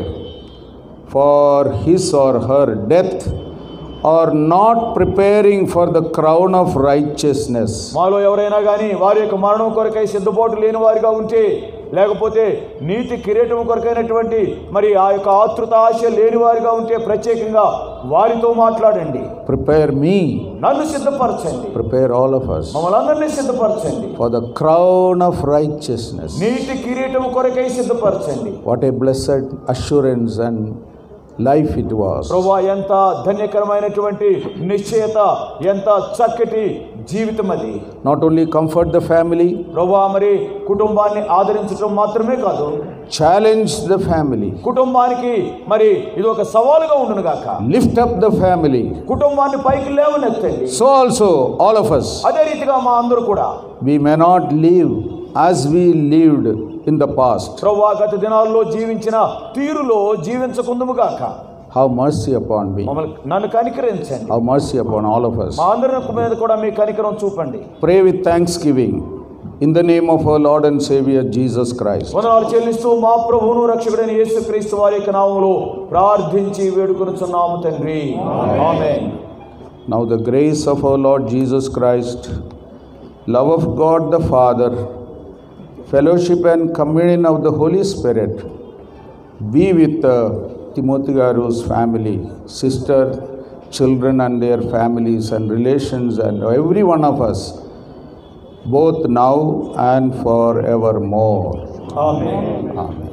for his or her death or not preparing for the crown of righteousness. మాలో ఎవరైనా కానీ వారి యొక్క మరణం కొరకై సిద్ధపాటు లేని వారిగా ఉంటే లేకపోతే నీతి కిరీటం కొరకైనటువంటి మరి ఆ యొక్క ఆతృత ఆశ లేని వారిగా ఉంటే ప్రత్యేకంగా వారితో మాట్లాడండి Prepare me, నన్ను సిద్ధపరచండి prepare all of us మమ్మల్ని అందరినీ సిద్ధపరచండి for the crown of righteousness. నీతి కిరీటం కొరకై సిద్ధపరచండి What a blessed assurance and life it was. ప్రభా ఎంత ధన్యకరమైనటువంటి నిశ్చయత ఎంత చక్కటి జీవితం అది Not only comfort the family, ప్రభా మరి కుటుంబాన్ని ఆదరించడం మాత్రమే కాదు challenge the family, కుటుంబానికి మరి ఇది ఒక సవాలుగా ఉండును గాక lift up the family. కుటుంబాన్ని పైకి లేవనెత్తండి So also, all of us, అదే రీతిగా మా అందరూ కూడా we may not live as we lived in the past. ప్రభా గత దినాల్లో జీవించిన తీరులో జీవించకుందుము గాక Have mercy upon me. మమ్మల్ని నన్ను కనికరించండి Have mercy upon all of us. మా అందరి మీద కూడా మీ కనికరం చూపండి Pray with thanksgiving in the name of our Lord and Savior Jesus Christ. వందనాలు చెల్లిస్తూ మా ప్రభువును రక్షకుడైన యేసుక్రీస్తు వారి యొక్క నామములో ప్రార్థించి వేడుకొనుచున్నాము తండ్రి ఆమేన్ Now, the grace of our Lord Jesus Christ, love of God the Father, fellowship and communion of the Holy Spirit be with uh, Timothy Garu's family, sister, children, and their families and relations, and every one of us, both now and forevermore. Amen Amen.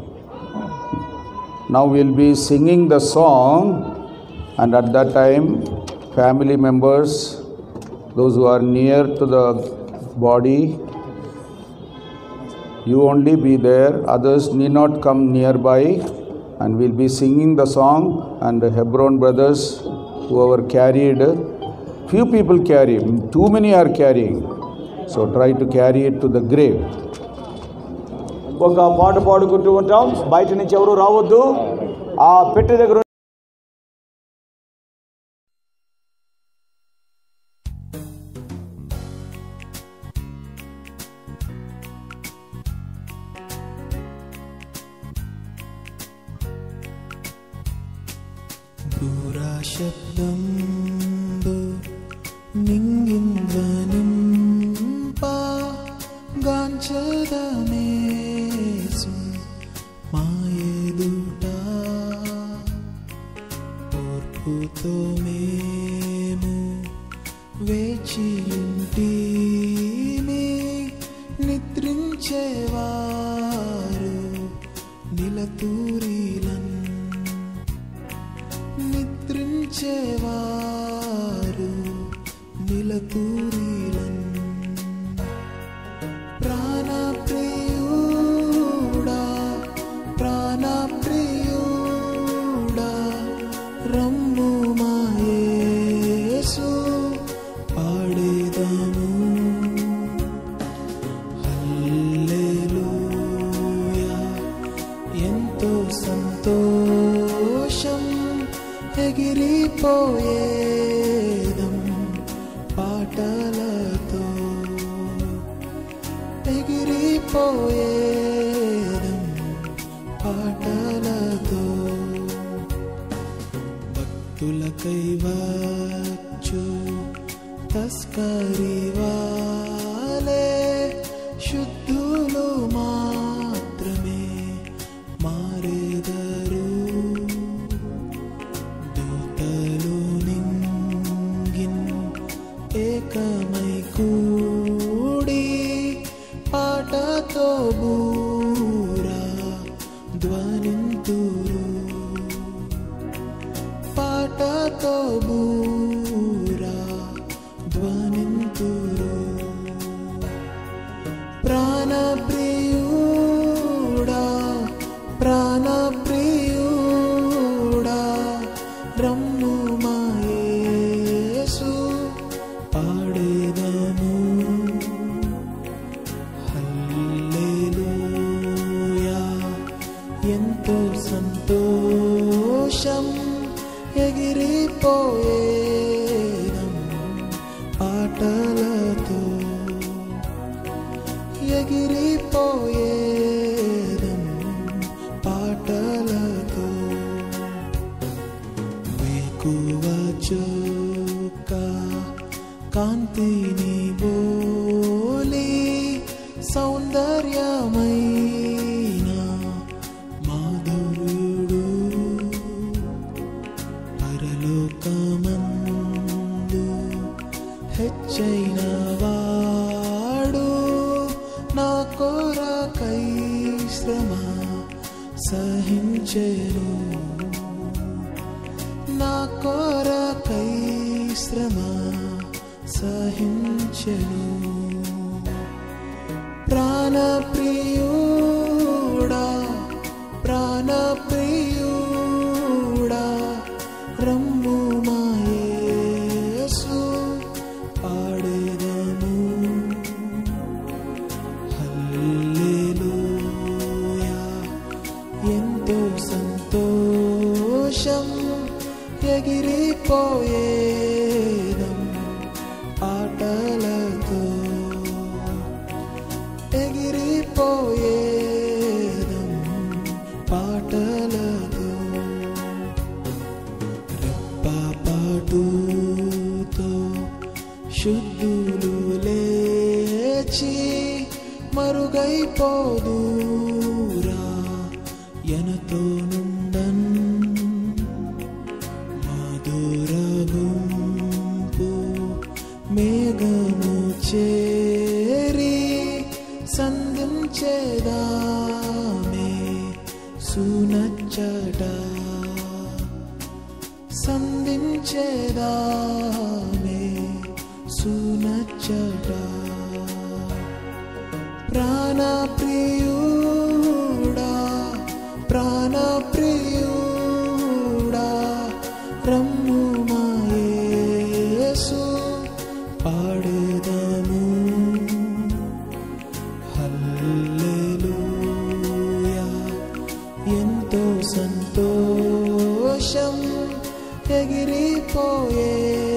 Now we'll be singing the song, and at that time, family members, those who are near to the body, you only be there, others need not come nearby, and we'll be singing the song. And the Hebron brothers, whoever carried, few people carry, too many are carrying, so try to carry it to the grave. ఒక పాట పాడుకుంటూ ఉంటాం బయట నుంచి ఎవరు రావద్దు ఆ పెట్టె దగ్గర ശബ്ദംബു നിങ്ങിന്തനിമ്പ ഗാഞ്ചതമേസു మాయదుట ఓర్పుతో మేము వేచియుంటిమి నిద్రించేవారు నిలతూరిలన్ నిద్రించేవారు నిలతూరిలన్ ప్రాణప్రియుడా ప్రాణప్రియుడా రమ్ము మాయేసు పాడేదము హల్లెలూయా ఎంతో సంతోషం ఎగిరిపోయేదం పాటలతో ఎగిరిపోయేదం పాటలతో భక్తులకై వచ్చు తస్కరి వాలే శుద్ధులు మాత్రమే మారెదరు దూతలు నింగిన్ ఏక ప్రాణప్రియుడా రమ్ము మాయేసు పాడేదము హల్లెలూయా ఎంతో సంతోషం ఎగిరిపోయేదం పాటలతో ఎగిరిపోయేదం పాటలతో వేకువ చోక కాంతిని బోలి సౌందర్యమైన మాధురుడు పరలోకమందు హెచ్చైన వాడు నా కోరకై శ్రమ సహించెను నా కోరకై శ్రమ సహించెను ప్రాణప్రియుడా ప్రాణప్రియుడా రమ్ము మాయేసు పాడేదము హల్లెలూయా ఎంతో సంతోషం ఎగిరిపోయేదం ఆటలతో ఎగిరిపోయేదం పాటలతో రెప్పపాటుతో శుద్ధులు లేచి మరుగైపోదూరా ఎనతో నుండన్ మధురగుంపు మేఘము చేరి సంధించేదామే సునచ్చట సంధించేదామే సునచ్చట ప్రాణప్రియుడా ప్రాణప్రియుడా రమ్ము మాయేసు పాడేదము హల్లెలూయా ఎంతో సంతోషం ఎగిరిపోయే